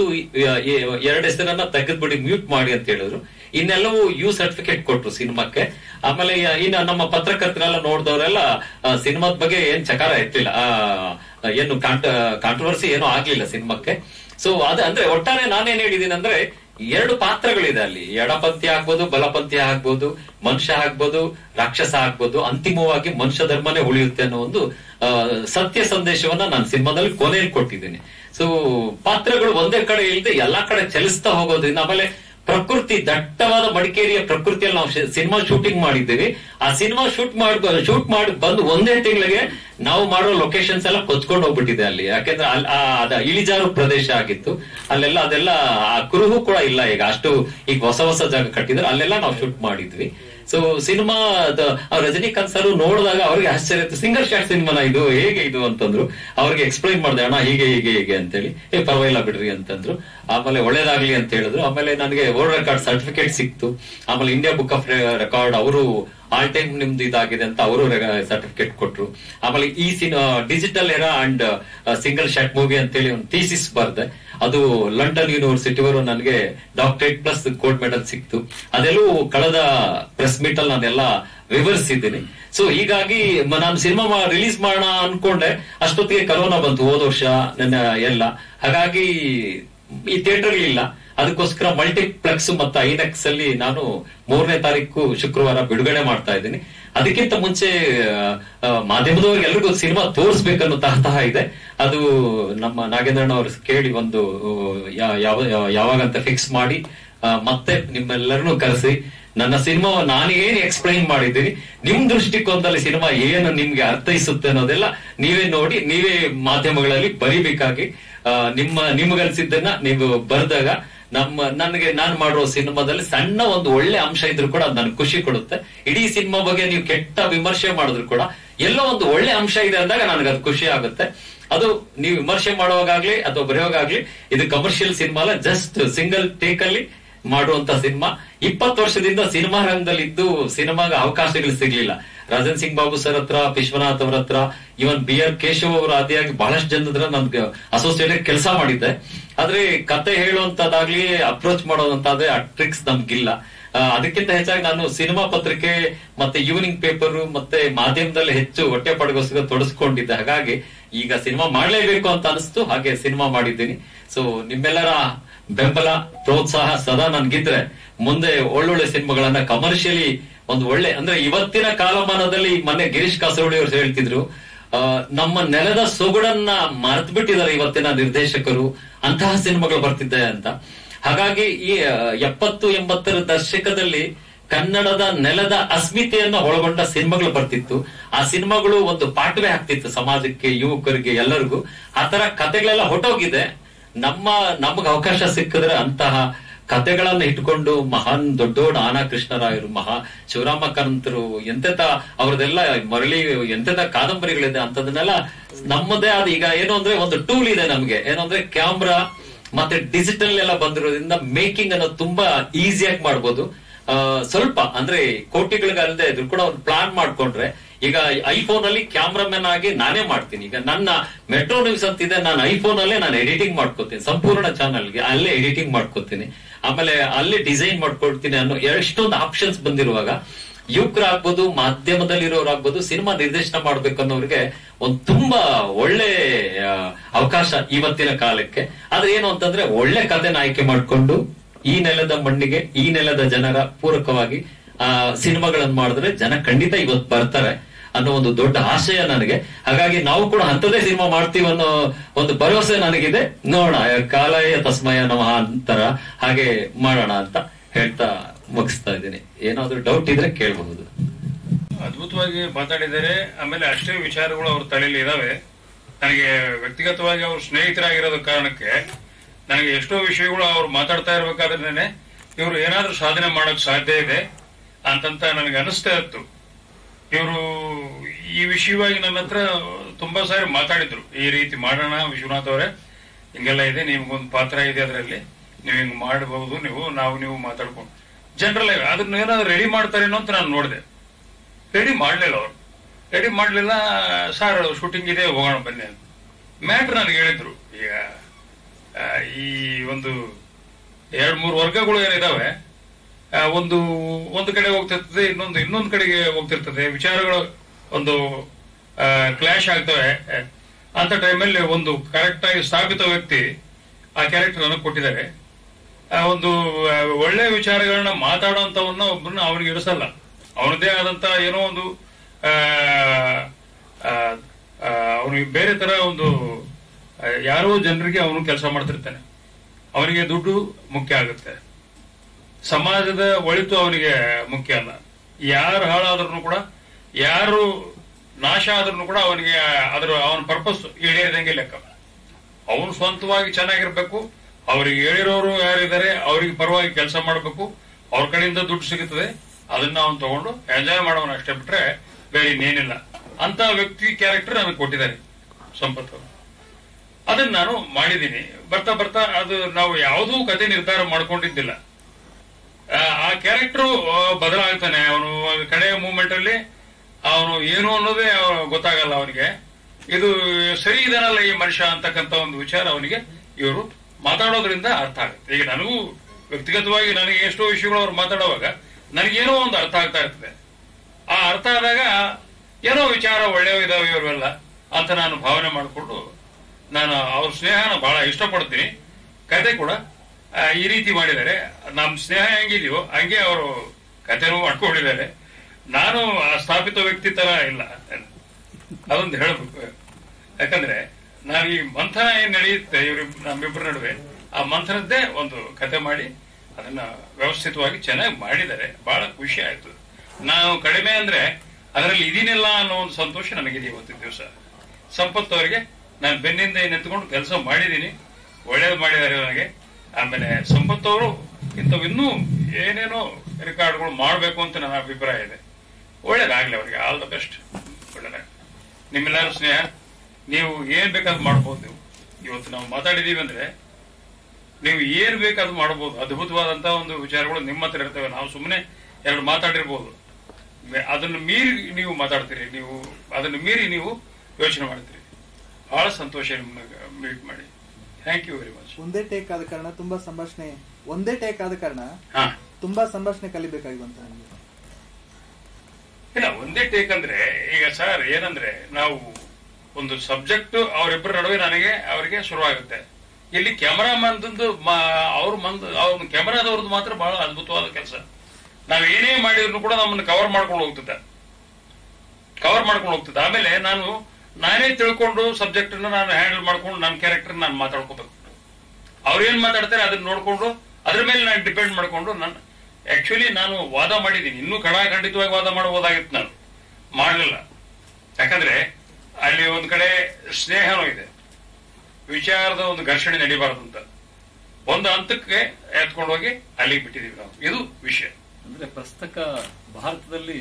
ಎರಡು ಹೆಸರನ್ನ ತೆಗೆದ್ಬಿಡಿ ಮ್ಯೂಟ್ ಮಾಡಿ ಅಂತ ಹೇಳಿದ್ರು ಇನ್ನೆಲ್ಲವೂ ಯು ಸರ್ಟಿಫಿಕೇಟ್ ಕೊಟ್ರು ಸಿನಿಮಾಕ್ಕೆ ಆಮೇಲೆ ಯ- ಇನ್ನ ನಮ್ಮ ಪತ್ರಕರ್ತರೆಲ್ಲ ನೋಡಿದವರೆಲ್ಲ ಸಿನಿಮಾದ ಬಗ್ಗೆ ಏನ್ ಚಕಾರ ಎತ್ತಿಲ್ಲ ಆ, ಏನು ಕಾಂಟ್ರವರ್ಸಿ ಏನೂ ಆಗ್ಲಿಲ್ಲ ಸಿನಿಮಾಕ್ಕೆ ಸೊ ಅದ ಅಂದ್ರೆ ಒಟ್ಟಾರೆ ನಾನೇನ್ ಹೇಳಿದೀನಿ ಅಂದ್ರೆ ಎರಡು ಪಾತ್ರಗಳಿದೆ ಅಲ್ಲಿ ಎಡಪಂಥಿ ಆಗ್ಬೋದು ಬಲಪಂಥಿ ಆಗ್ಬೋದು ಮನುಷ್ಯ ಆಗ್ಬೋದು ರಾಕ್ಷಸ ಆಗ್ಬೋದು ಅಂತಿಮವಾಗಿ ಮನುಷ್ಯ ಧರ್ಮನೇ ಉಳಿಯುತ್ತೆ ಅನ್ನೋ ಒಂದು ಆ, ಸತ್ಯ ಸಂದೇಶವನ್ನ ನಾನು ಸಿನಿಮಾದಲ್ಲಿ ಕೊನೆಯಲ್ಲಿ ಕೊಟ್ಟಿದ್ದೀನಿ ಸೊ ಪಾತ್ರಗಳು ಒಂದೇ ಕಡೆ ಇಲ್ಲದೆ ಎಲ್ಲಾ ಕಡೆ ಚಲಿಸ್ತಾ ಹೋಗೋದ್ರಿಂದ ಆಮೇಲೆ ಪ್ರಕೃತಿ ದಟ್ಟವಾದ ಮಡಿಕೇರಿಯ ಪ್ರಕೃತಿಯಲ್ಲಿ ನಾವು ಸಿನಿಮಾ ಶೂಟಿಂಗ್ ಮಾಡಿದ್ದೀವಿ ಆ ಸಿನಿಮಾ ಶೂಟ್ ಮಾಡಿ ಶೂಟ್ ಮಾಡಿ ಬಂದು ಒಂದೇ ತಿಂಗಳಿಗೆ ನಾವು ಮಾಡೋ ಲೊಕೇಶನ್ಸ್ ಎಲ್ಲ ಕೊಚ್ಕೊಂಡು ಹೋಗ್ಬಿಟ್ಟಿದೆ ಅಲ್ಲಿ ಯಾಕೆಂದ್ರೆ ಅಲ್- ಆ ಅದ ಇಳಿಜಾರು ಪ್ರದೇಶ ಆಗಿತ್ತು ಅಲ್ಲೆಲ್ಲ ಅದೆಲ್ಲ ಆ ಕುರುಹು ಕೂಡ ಇಲ್ಲ ಈಗ ಅಷ್ಟು ಈಗ ಹೊಸ ಹೊಸ ಜಾಗ ಕಟ್ಟಿದ್ರೆ ಅಲ್ಲೆಲ್ಲ ನಾವು ಶೂಟ್ ಮಾಡಿದ್ವಿ ಸೊ ಸಿನಿಮಾ ರಜನಿಕಾಂತ್ ಸರ್ ನೋಡಿದಾಗ ಅವ್ರಿಗೆ ಆಶ್ಚರ್ಯ ಇತ್ತು ಸಿಂಗಲ್ ಶಾಟ್ ಸಿನಿಮಾನ ಇದು ಹೇಗೆ ಇದು ಅಂತಂದ್ರು ಅವ್ರಿಗೆ ಎಕ್ಸ್ಪ್ಲೈನ್ ಮಾಡಿದೆ ಅಣ್ಣ ಹೀಗೆ ಹೀಗೆ ಹೀಗೆ ಅಂತೇಳಿ ಏ ಪರವಾಗಿಲ್ಲ ಬಿಡ್ರಿ ಅಂತಂದ್ರು ಆಮೇಲೆ ಒಳ್ಳೇದಾಗ್ಲಿ ಅಂತ ಹೇಳಿದ್ರು ಆಮೇಲೆ ನನಗೆ ವರ್ಲ್ಡ್ ರೆಕಾರ್ಡ್ ಸರ್ಟಿಫಿಕೇಟ್ ಸಿಕ್ತು ಆಮೇಲೆ ಇಂಡಿಯಾ ಬುಕ್ ಆಫ್ ರೆಕಾರ್ಡ್ ಅವರು ಆಲ್ ಟೈಮ್ ನಿಮ್ದು ಇದಾಗಿದೆ ಅಂತ ಅವರು ಸರ್ಟಿಫಿಕೇಟ್ ಕೊಟ್ರು ಆಮೇಲೆ ಈ digital era and single shot movie ಅಂತೇಳಿ ಒಂದು ಥೀಸಿಸ್ ಬರ್ದೆ ಅದು ಲಂಡನ್ ಯೂನಿವರ್ಸಿಟಿ ಅವರು ನನಗೆ ಡಾಕ್ಟರೇಟ್ ಪ್ಲಸ್ ಗೋಲ್ಡ್ ಮೆಡಲ್ ಸಿಕ್ತು ಅದೆಲ್ಲೂ ಕಳೆದ ಪ್ರೆಸ್ ಮೀಟ್ ಅಲ್ಲಿ ನಾನೆಲ್ಲ ವಿವರಿಸಿದ್ದೀನಿ ಸೊ ಹೀಗಾಗಿ ಮ- ನಾನು ಸಿನಿಮಾ ರಿಲೀಸ್ ಮಾಡೋಣ ಅನ್ಕೊಂಡೆ ಅಷ್ಟೊತ್ತಿಗೆ ಕರೋನಾ ಬಂತು ಹೋದ ವರ್ಷ ನನ್ನ ಎಲ್ಲ ಹಾಗಾಗಿ ಈ ಥಿಯೇಟರ್ ಇಲ್ಲ ಅದಕ್ಕೋಸ್ಕರ ಮಲ್ಟಿಪ್ಲೆಕ್ಸ್ ಮತ್ತು ಐನೆಕ್ಸ್ ಅಲ್ಲಿ ನಾನು ಮೂರನೇ ತಾರೀಕು ಶುಕ್ರವಾರ ಬಿಡುಗಡೆ ಮಾಡ್ತಾ ಇದ್ದೀನಿ ಅದಕ್ಕಿಂತ ಮುಂಚೆ ಆ, ಆ, ಮಾಧ್ಯಮದವ್ರಿಗೆ ಎಲ್ರಿಗೂ ಸಿನಿಮಾ ತೋರಿಸ್ಬೇಕನ್ನೋ ತಹತಹ ಇದೆ ಅದು ನಮ್ಮ ನಾಗೇಂದ್ರಣ್ಣ ಅವರು ಕೇಳಿ ಒಂದು ಯಾ- ಯಾವ ಯಾವ- ಯಾವಾಗಂತ ಫಿಕ್ಸ್ ಮಾಡಿ ಆ, ಮತ್ತೆ ನಿಮ್ಮೆಲ್ಲರನ್ನೂ ಕರೆಸಿ ನನ್ನ ಸಿನಿಮಾ ನಾನು ಏನ್ ಎಕ್ಸ್ಪ್ಲೈನ್ ಮಾಡಿದ್ದೀನಿ ನಿಮ್ ದೃಷ್ಟಿಕೋನದಲ್ಲಿ ಸಿನಿಮಾ ಏನು ನಿಮ್ಗೆ ಅರ್ಥೈಸುತ್ತೆ ಅನ್ನೋದೆಲ್ಲ ನೀವೇ ನೋಡಿ ನೀವೇ ಮಾಧ್ಯಮಗಳಲ್ಲಿ ಬರಿಬೇಕಾಗಿ ಆ, ನಿಮ್ಮ ನಿಮ್ಗನ್ಸಿದ್ದನ್ನ ನೀವು ಬರೆದಾಗ ನಮ್ಮ ನನಗೆ ನಾನು ಮಾಡುವ ಸಿನಿಮಾದಲ್ಲಿ ಸಣ್ಣ ಒಂದು ಒಳ್ಳೆ ಅಂಶ ಇದ್ರೂ ಕೂಡ ಅದು ನನಗೆ ಖುಷಿ ಕೊಡುತ್ತೆ ಇಡೀ ಸಿನಿಮಾ ಬಗ್ಗೆ ನೀವು ಕೆಟ್ಟ ವಿಮರ್ಶೆ ಮಾಡಿದ್ರು ಕೂಡ ಎಲ್ಲೋ ಒಂದು ಒಳ್ಳೆ ಅಂಶ ಇದೆ ಅಂದಾಗ ನನಗೆ ಅದು ಖುಷಿ ಆಗುತ್ತೆ ಅದು ನೀವು ವಿಮರ್ಶೆ ಮಾಡುವಾಗ್ಲಿ ಅಥವಾ ಬರೆಯುವಾಗ್ಲಿ ಇದು ಕಮರ್ಷಿಯಲ್ ಸಿನಿಮಾ ಅಲ್ಲ ಜಸ್ಟ್ ಸಿಂಗಲ್ ಟೇಕ್ ಅಲ್ಲಿ ಮಾಡುವಂತ ಸಿನಿಮಾ ಇಪ್ಪತ್ತು ವರ್ಷದಿಂದ ಸಿನಿಮಾ ರಂಗದಲ್ಲಿ ಇದ್ದು ಸಿನಿಮಾಗೆ ಅವಕಾಶಗಳು ಸಿಗ್ಲಿಲ್ಲ ರಾಜನ್ ಸಿಂಗ್ ಬಾಬು ಸರ್ ಹತ್ರ ವಿಶ್ವನಾಥ್ ಅವ್ರ ಹತ್ರ ಇವನ್ ಬಿ ಆರ್ ಕೇಶವ್ ಅವರ ಆದಿಯಾಗಿ ಬಹಳಷ್ಟು ಜನದ ಹತ್ರ ನನ್ಗೆ ಅಸೋಸಿಯೇಟೆಡ್ ಕೆಲಸ ಮಾಡಿದ್ದೆ ಆದ್ರೆ ಕತೆ ಹೇಳುವಂತದಾಗ್ಲಿ ಅಪ್ರೋಚ್ ಮಾಡೋದಂತಾದ್ರೆ ಆ ಟ್ರಿಕ್ಸ್ ನಮ್ಗಿಲ್ಲ ಆ, ಅದಕ್ಕಿಂತ ಹೆಚ್ಚಾಗಿ ನಾನು ಸಿನಿಮಾ ಪತ್ರಿಕೆ ಮತ್ತೆ ಈವ್ನಿಂಗ್ ಪೇಪರ್ ಮತ್ತೆ ಮಾಧ್ಯಮದಲ್ಲಿ ಹೆಚ್ಚು ಹೊಟ್ಟೆ ಪಡಗೋಸ್ಕರ ತೊಡಸ್ಕೊಂಡಿದ್ದೆ ಹಾಗಾಗಿ ಈಗ ಸಿನಿಮಾ ಮಾಡ್ಲೇಬೇಕು ಅಂತ ಅನಿಸ್ತು ಹಾಗೆ ಸಿನಿಮಾ ಮಾಡಿದ್ದೀನಿ ಸೊ ನಿಮ್ಮೆಲ್ಲರ ಬೆಂಬಲ ಪ್ರೋತ್ಸಾಹ ಸದಾ ನನ್ಗಿದ್ರೆ ಮುಂದೆ ಒಳ್ಳೊಳ್ಳೆ ಸಿನಿಮಾಗಳನ್ನ ಕಮರ್ಷಿಯಲಿ ಒಂದು ಒಳ್ಳೆ ಅಂದ್ರೆ ಇವತ್ತಿನ ಕಾಲಮಾನದಲ್ಲಿ ಮೊನ್ನೆ ಗಿರೀಶ್ ಕಾಸರವಳ್ಳಿ ಅವರು ಹೇಳ್ತಿದ್ರು ಆ, ನಮ್ಮ ನೆಲದ ಸೊಗಡನ್ನ ಮರೆತು ಬಿಟ್ಟಿದ್ದಾರೆ ಇವತ್ತಿನ ನಿರ್ದೇಶಕರು ಅಂತಹ ಸಿನಿಮಾಗಳು ಬರ್ತಿದ್ದೆ ಅಂತ ಹಾಗಾಗಿ ಈ ಆ, ಎಪ್ಪತ್ತು ಎಂಬತ್ತರ ದಶಕದಲ್ಲಿ ಕನ್ನಡದ ನೆಲದ ಅಸ್ಮಿತೆಯನ್ನ ಒಳಗೊಂಡ ಸಿನಿಮಾಗಳು ಬರ್ತಿತ್ತು ಆ ಸಿನಿಮಾಗಳು ಒಂದು ಪಾಠವೇ ಆಗ್ತಿತ್ತು ಸಮಾಜಕ್ಕೆ ಯುವಕರಿಗೆ ಎಲ್ಲರಿಗೂ ಆ ತರ ಕಥೆಗಳೆಲ್ಲ ಹೊಟ್ಟೋಗಿದೆ ನಮ್ಮ ನಮ್ಗೆ ಅವಕಾಶ ಸಿಕ್ಕಿದ್ರೆ ಅಂತಹ ಕಥೆಗಳನ್ನ ಇಟ್ಕೊಂಡು ಮಹಾನ್ ದೊಡ್ಡ ದೊಡ್ಡ ಆನಾ ಕೃಷ್ಣರಾಯರು ಮಹಾ ಶಿವರಾಮ ಕಾರಂತರು ಎಂತೆಂತ ಅವ್ರದೆಲ್ಲ ಮರಳಿ ಎಂತೆಂತ ಕಾದಂಬರಿಗಳಿದೆ ಅಂತದನ್ನೆಲ್ಲ ನಮ್ಮದೇ ಆದ ಈಗ ಏನು ಅಂದ್ರೆ ಒಂದು ಟೂಲ್ ಇದೆ ನಮ್ಗೆ ಏನು ಅಂದ್ರೆ ಕ್ಯಾಮ್ರಾ ಮತ್ತೆ ಡಿಜಿಟಲ್ ಎಲ್ಲ ಬಂದಿರೋದ್ರಿಂದ ಮೇಕಿಂಗ್ ಅನ್ನು ತುಂಬಾ ಈಸಿಯಾಗಿ ಮಾಡ್ಬೋದು ಆ, ಸ್ವಲ್ಪ ಅಂದ್ರೆ ಕೋಟಿಗಳಿಗಲ್ಲದೆ ಇದ್ರು ಕೂಡ ಒಂದು ಪ್ಲಾನ್ ಮಾಡ್ಕೊಂಡ್ರೆ ಈಗ ಐಫೋನ್ ಅಲ್ಲಿ ಕ್ಯಾಮ್ರಾಮನ್ ಆಗಿ ನಾನೇ ಮಾಡ್ತೀನಿ ಈಗ ನನ್ನ ಮೆಟ್ರೋ ನ್ಯೂಸ್ ಅಂತಿದೆ ನಾನು ಐಫೋನ್ ಅಲ್ಲೇ ನಾನು ಎಡಿಟಿಂಗ್ ಮಾಡ್ಕೋತೀನಿ ಸಂಪೂರ್ಣ ಚಾನಲ್ಗೆ ಅಲ್ಲೇ ಎಡಿಟಿಂಗ್ ಮಾಡ್ಕೋತೀನಿ ಆಮೇಲೆ ಅಲ್ಲೇ ಡಿಸೈನ್ ಮಾಡ್ಕೊಳ್ತೀನಿ ಅನ್ನೋ ಎಷ್ಟೊಂದು ಆಪ್ಷನ್ಸ್ ಬಂದಿರುವಾಗ ಯುವಕರಾಗ್ಬೋದು ಮಾಧ್ಯಮದಲ್ಲಿರೋರಾಗ್ಬೋದು ಸಿನಿಮಾ ನಿರ್ದೇಶನ ಮಾಡ್ಬೇಕು ಅನ್ನೋರಿಗೆ ಒಂದು ತುಂಬಾ ಒಳ್ಳೆ ಆ, ಅವಕಾಶ ಇವತ್ತಿನ ಕಾಲಕ್ಕೆ ಆದ್ರೆ ಏನು ಅಂತಂದ್ರೆ ಒಳ್ಳೆ ಕಥೆನ ಆಯ್ಕೆ ಮಾಡ್ಕೊಂಡು ಈ ನೆಲದ ಮಣ್ಣಿಗೆ ಈ ನೆಲದ ಜನರ ಪೂರಕವಾಗಿ ಆ ಸಿನಿಮಾಗಳನ್ನು ಮಾಡಿದ್ರೆ ಜನ ಖಂಡಿತ ಇವತ್ತು ಬರ್ತಾರೆ ಅನ್ನೋ ಒಂದು ದೊಡ್ಡ ಆಶಯ ನನಗೆ ಹಾಗಾಗಿ ನಾವು ಕೂಡ ಅಂಥದೇ ಸಿನಿಮಾ ಮಾಡ್ತೀವಿ ಅನ್ನೋ ಒಂದು ಭರವಸೆ ನನಗಿದೆ ನೋಡೋಣ ಕಾಲಯ ತಸ್ಮಯ ನಮಃ ಅಂತರ ಹಾಗೆ ಮಾಡೋಣ ಅಂತ ಹೇಳ್ತಾ ಮುಗಿಸ್ತಾ ಇದ್ದೀನಿ ಏನಾದ್ರೂ ಡೌಟ್ ಇದ್ರೆ ಕೇಳಬಹುದು ಅದ್ಭುತವಾಗಿ ಮಾತಾಡಿದ್ದಾರೆ ಆಮೇಲೆ ಅಷ್ಟೇ ವಿಚಾರಗಳು ಅವ್ರ ತಲೆಯಲ್ಲಿ ಇದಾವೆ ನನಗೆ ವ್ಯಕ್ತಿಗತವಾಗಿ ಅವ್ರ ಸ್ನೇಹಿತರಾಗಿರೋದ ಕಾರಣಕ್ಕೆ ನನಗೆ ಎಷ್ಟೋ ವಿಷಯಗಳು ಅವ್ರು ಮಾತಾಡ್ತಾ ಇರ್ಬೇಕಾದ್ರೆ ಇವರು ಏನಾದ್ರೂ ಸಾಧನೆ ಮಾಡಕ್ ಸಾಧ್ಯ ಇದೆ ಅಂತಂತ ನನಗೆ ಅನಿಸ್ತಾ ಇತ್ತು ಇವರು ಈ ವಿಷಯವಾಗಿ ನನ್ನ ಹತ್ರ ತುಂಬಾ ಸಾರಿ ಮಾತಾಡಿದ್ರು ಈ ರೀತಿ ಮಾಡೋಣ ವಿಶ್ವನಾಥ್ ಅವರೇ ಹಿಂಗೆಲ್ಲ ಇದೆ ನಿಮ್ಗೊಂದು ಪಾತ್ರ ಇದೆ ಅದರಲ್ಲಿ ನೀವು ಹಿಂಗ್ ಮಾಡಬಹುದು ನೀವು ನಾವು ನೀವು ಮಾತಾಡ್ಕೊಂಡು ಜನರಲ್ ಅದನ್ನ ಏನಾದ್ರು ರೆಡಿ ಮಾಡ್ತಾರೇನೋ ಅಂತ ನಾನು ನೋಡಿದೆ ರೆಡಿ ಮಾಡ್ಲಿಲ್ಲ ಅವ್ರು ರೆಡಿ ಮಾಡ್ಲಿಲ್ಲ ಸರ್ ಶೂಟಿಂಗ್ ಇದೆ ಹೋಗೋಣ ಬನ್ನಿ ಅಂತ ಮ್ಯಾಟ್ರ್ ನನಗೆ ಹೇಳಿದ್ರು ಈಗ ಆ, ಈ ಒಂದು ಎರಡ್ ಮೂರು ವರ್ಗಗಳು ಏನಿದಾವೆ ಆ, ಒಂದು ಒಂದು ಕಡೆ ಹೋಗ್ತಿರ್ತದೆ ಇನ್ನೊಂದು ಇನ್ನೊಂದು ಕಡೆಗೆ ಹೋಗ್ತಿರ್ತದೆ ವಿಚಾರಗಳು ಒಂದು ಕ್ಲಾಶ್ ಆಗ್ತವೆ ಅಂತ ಟೈಮಲ್ಲಿ ಒಂದು ಕರೆಕ್ಟ್ ಆಗಿ ಸ್ಥಾಪಿತ ವ್ಯಕ್ತಿ ಆ ಕ್ಯಾರೆಕ್ಟರ್ ನನಗೆ ಕೊಟ್ಟಿದ್ದಾರೆ ಆ ಒಂದು ಆ, ಒಳ್ಳೆ ವಿಚಾರಗಳನ್ನ ಮಾತಾಡುವಂತವನ್ನ ಒಬ್ಬರನ್ನ ಅವನಿಗೆ ಇರಿಸಲ್ಲ ಅವನದೇ ಆದಂತ ಏನೋ ಒಂದು ಆ, ಆ, ಆ, ಅವನಿಗೆ ಬೇರೆ ತರ ಒಂದು ಆ, ಯಾರೋ ಜನರಿಗೆ ಅವನು ಕೆಲಸ ಮಾಡ್ತಿರ್ತಾನೆ ಅವನಿಗೆ ದುಡ್ಡು ಮುಖ್ಯ ಆಗುತ್ತೆ ಸಮಾಜದ ಒಳಿತು ಅವನಿಗೆ ಮುಖ್ಯ ಅಲ್ಲ ಯಾರು ಹಾಳಾದ್ರೂ ಕೂಡ ಯಾರು ನಾಶ ಆದ್ರೂ ಕೂಡ ಅವನಿಗೆ ಅದರ ಅವನ ಪರ್ಪಸ್ ಈಡೇರಿದಂಗೆ ಲೆಕ್ಕ ಅವನು ಸ್ವಂತವಾಗಿ ಚೆನ್ನಾಗಿರ್ಬೇಕು ಅವ್ರಿಗೆ ಹೇಳಿರೋರು ಯಾರಿದ್ದಾರೆ ಅವ್ರಿಗೆ ಪರವಾಗಿ ಕೆಲಸ ಮಾಡಬೇಕು ಅವ್ರ ಕಡೆಯಿಂದ ದುಡ್ಡು ಸಿಗುತ್ತದೆ ಅದನ್ನ ಅವನು ತಗೊಂಡು ಎಂಜಾಯ್ ಮಾಡೋವನ ಅಷ್ಟೇ ಬಿಟ್ರೆ ಬೇರೆ ಇನ್ನೇನಿಲ್ಲ ಅಂತ ವ್ಯಕ್ತಿ ಕ್ಯಾರೆಕ್ಟರ್ ನನಗೆ ಕೊಟ್ಟಿದ್ದಾರೆ ಸಂಪತ್ ಅವರು ಅದನ್ನ ನಾನು ಮಾಡಿದ್ದೀನಿ ಬರ್ತಾ ಬರ್ತಾ ಅದು ನಾವು ಯಾವುದೂ ಕತೆ ನಿರ್ಧಾರ ಮಾಡ್ಕೊಂಡಿದ್ದಿಲ್ಲ ಆ, ಆ ಕ್ಯಾರೆಕ್ಟರ್ ಬದಲಾಗ್ತಾನೆ ಅವನು ಕಡೆಯ ಮೂಮೆಂಟ್ ಅಲ್ಲಿ ಅವನು ಏನು ಅನ್ನೋದೇ ಅವ- ಗೊತ್ತಾಗಲ್ಲ ಅವನಿಗೆ ಇದು ಸರಿ ಇದನಲ್ಲ ಈ ಮನುಷ್ಯ ಅಂತಕ್ಕಂತ ಒಂದು ವಿಚಾರ ಅವನಿಗೆ ಇವರು ಮಾತಾಡೋದ್ರಿಂದ ಅರ್ಥ ಆಗುತ್ತೆ ಈಗ ನನಗೂ ವ್ಯಕ್ತಿಗತವಾಗಿ ನನಗೆ ಎಷ್ಟೋ ವಿಷಯಗಳು ಅವ್ರು ಮಾತಾಡುವಾಗ ನನಗೇನೋ ಒಂದು ಅರ್ಥ ಆಗ್ತಾ ಇರ್ತದೆ ಆ ಅರ್ಥ ಆದಾಗ ಏನೋ ವಿಚಾರ ಒಳ್ಳೆಯ ಇದಾವೆ ಇವೆಲ್ಲ ಅಂತ ನಾನು ಭಾವನೆ ಮಾಡಿಕೊಂಡು ನಾನು ಅವ್ರ ಸ್ನೇಹನ ಬಹಳ ಇಷ್ಟಪಡ್ತೀನಿ ಕತೆ ಕೂಡ ಆ, ಈ ರೀತಿ ಮಾಡಿದ್ದಾರೆ ನಮ್ಮ ಸ್ನೇಹ ಹೆಂಗಿದೆಯೋ ಹಂಗೆ ಅವರು ಕತೆನೂ ಮಾಡ್ಕೊಂಡಿದ್ದಾರೆ ನಾನು ಆ ಸ್ಥಾಪಿತ ವ್ಯಕ್ತಿ ತರ ಇಲ್ಲ ಅದೊಂದು ಹೇಳಬೇಕು ಯಾಕಂದ್ರೆ ನಾನು ಈ ಮಂಥನ ಏನ್ ನಡೆಯುತ್ತೆ ಇವ್ರ ನಮ್ಮಿಬ್ಬರ ನಡುವೆ ಆ ಮಂಥನದ್ದೇ ಒಂದು ಕತೆ ಮಾಡಿ ಅದನ್ನ ವ್ಯವಸ್ಥಿತವಾಗಿ ಚೆನ್ನಾಗಿ ಮಾಡಿದ್ದಾರೆ ಬಹಳ ಖುಷಿ ಆಯ್ತು ನಾನು ಕಡಿಮೆ ಅಂದ್ರೆ ಅದರಲ್ಲಿ ಇದೀನಿಲ್ಲ ಅನ್ನೋ ಒಂದು ಸಂತೋಷ ನನಗಿದೆ ಇವತ್ತಿನ ದಿವಸ ಸಂಪತ್ ಅವರಿಗೆ ನಾನು ಬೆನ್ನಿಂದ ನಿಂತ್ಕೊಂಡು ಕೆಲಸ ಮಾಡಿದ್ದೀನಿ ಒಳ್ಳೇದು ಮಾಡಿದ್ದಾರೆ ನನಗೆ ಆಮೇಲೆ ಸಂಪತ್ ಅವರು ಇಂಥವು ಇನ್ನೂ ಏನೇನೋ ರೆಕಾರ್ಡ್ಗಳು ಮಾಡಬೇಕು ಅಂತ ನನ್ನ ಅಭಿಪ್ರಾಯ ಇದೆ ಒಳ್ಳೇದಾಗ್ಲಿ ಅವರಿಗೆ ಆಲ್ ದ ಬೆಸ್ಟ್ ಒಳ್ಳೇದಾಗ್ಲಿ ನಿಮ್ಮೆಲ್ಲರ ಸ್ನೇಹ ನೀವು ಏನ್ ಬೇಕಾದ್ರೂ ಮಾಡ್ಬೋದು ನೀವು ಇವತ್ತು ನಾವು ಮಾತಾಡಿದೀವಿ ಅಂದ್ರೆ ನೀವು ಏನ್ ಬೇಕಾದ್ರೂ ಮಾಡಬಹುದು ಅದ್ಭುತವಾದಂತಹ ಒಂದು ವಿಚಾರಗಳು ನಿಮ್ಮ ಹತ್ರ ಇರ್ತವೆ ನಾವು ಸುಮ್ಮನೆ ಎರಡು ಮಾತಾಡಿರ್ಬೋದು ಮೆ- ಅದನ್ನು ಮೀರಿ ನೀವು ಮಾತಾಡ್ತೀರಿ ನೀವು ಅದನ್ನು ಮೀರಿ ನೀವು ಯೋಚನೆ ಮಾಡ್ತೀರಿ ಬಹಳ ಸಂತೋಷ ನಿಮ್ಮನ್ನ ಮೀಟ್ ಮಾಡಿ ಥ್ಯಾಂಕ್ ಯು ವೆರಿ ಮಚ್ ಒಂದೇ ಟೇಕ್ ಆದ ಕಾರಣ ತುಂಬಾ ಸಂಭಾಷಣೆ ಒಂದೇ ಟೇಕ್ ಆದ ಕಾರಣ ಹಾ ತುಂಬಾ ಸಂಭಾಷಣೆ ಕಲಿಬೇಕಾಗಿರುವಂತ ನನಗೆ ಇಲ್ಲ ಒಂದೇ ಟೇಕ್ ಅಂದ್ರೆ ಈಗ ಸರ್ ಏನಂದ್ರೆ ನಾವು ಒಂದು ಸಬ್ಜೆಕ್ಟ್ ಅವರಿಬ್ಬರ ನಡುವೆ ನನಗೆ ಅವರಿಗೆ ಶುರುವಾಗುತ್ತೆ ಇಲ್ಲಿ ಕ್ಯಾಮರಾಮನ್ದು ಅವ್ರ ಮಂದ್ ಅವ್ರ ಕ್ಯಾಮರಾದವ್ರದ್ದು ಮಾತ್ರ ಬಹಳ ಅದ್ಭುತವಾದ ಕೆಲಸ ನಾವ್ ಏನೇ ಮಾಡಿದ್ರು ಕೂಡ ನಮ್ಮನ್ನ ಕವರ್ ಮಾಡ್ಕೊಂಡು ಹೋಗ್ತಿದ್ದ ಕವರ್ ಮಾಡ್ಕೊಂಡು ಹೋಗ್ತಿದ್ದ ಆಮೇಲೆ ನಾನು ನಾನೇ ತಿಳ್ಕೊಂಡು ಸಬ್ಜೆಕ್ಟ್ ನಾನು ಹ್ಯಾಂಡಲ್ ಮಾಡ್ಕೊಂಡು ನನ್ನ ಕ್ಯಾರೆಕ್ಟರ್ ನಾನು ಮಾತಾಡ್ಕೋಬೇಕು ಅವ್ರು ಏನ್ ಮಾತಾಡ್ತಾರೆ ಅದನ್ನ ನೋಡ್ಕೊಂಡು ಅದ್ರ ಮೇಲೆ ನಾನು ಡಿಪೆಂಡ್ ಮಾಡ್ಕೊಂಡು ನಾನು ಆಕ್ಚುಲಿ ನಾನು ವಾದ ಮಾಡಿದ್ದೀನಿ ಇನ್ನೂ ಖಂಡಿತವಾಗಿ ವಾದ ಮಾಡಬಹುದಾಗಿತ್ತು ನಾನು ಮಾಡಲಿಲ್ಲ ಯಾಕಂದ್ರೆ ಅಲ್ಲಿ ಒಂದ್ ಕಡೆ ಸ್ನೇಹನೂ ಇದೆ ವಿಚಾರದ ಒಂದು ಘರ್ಷಣೆ ನಡೀಬಾರದು ಅಂತ ಒಂದು ಹಂತಕ್ಕೆ ಎತ್ಕೊಂಡು ಹೋಗಿ ಅಲ್ಲಿಗೆ ಬಿಟ್ಟಿದೀವಿ ನಾವು ಇದು ವಿಷಯ ಅಂದ್ರೆ ಪ್ರಸ್ತಕ ಭಾರತದಲ್ಲಿ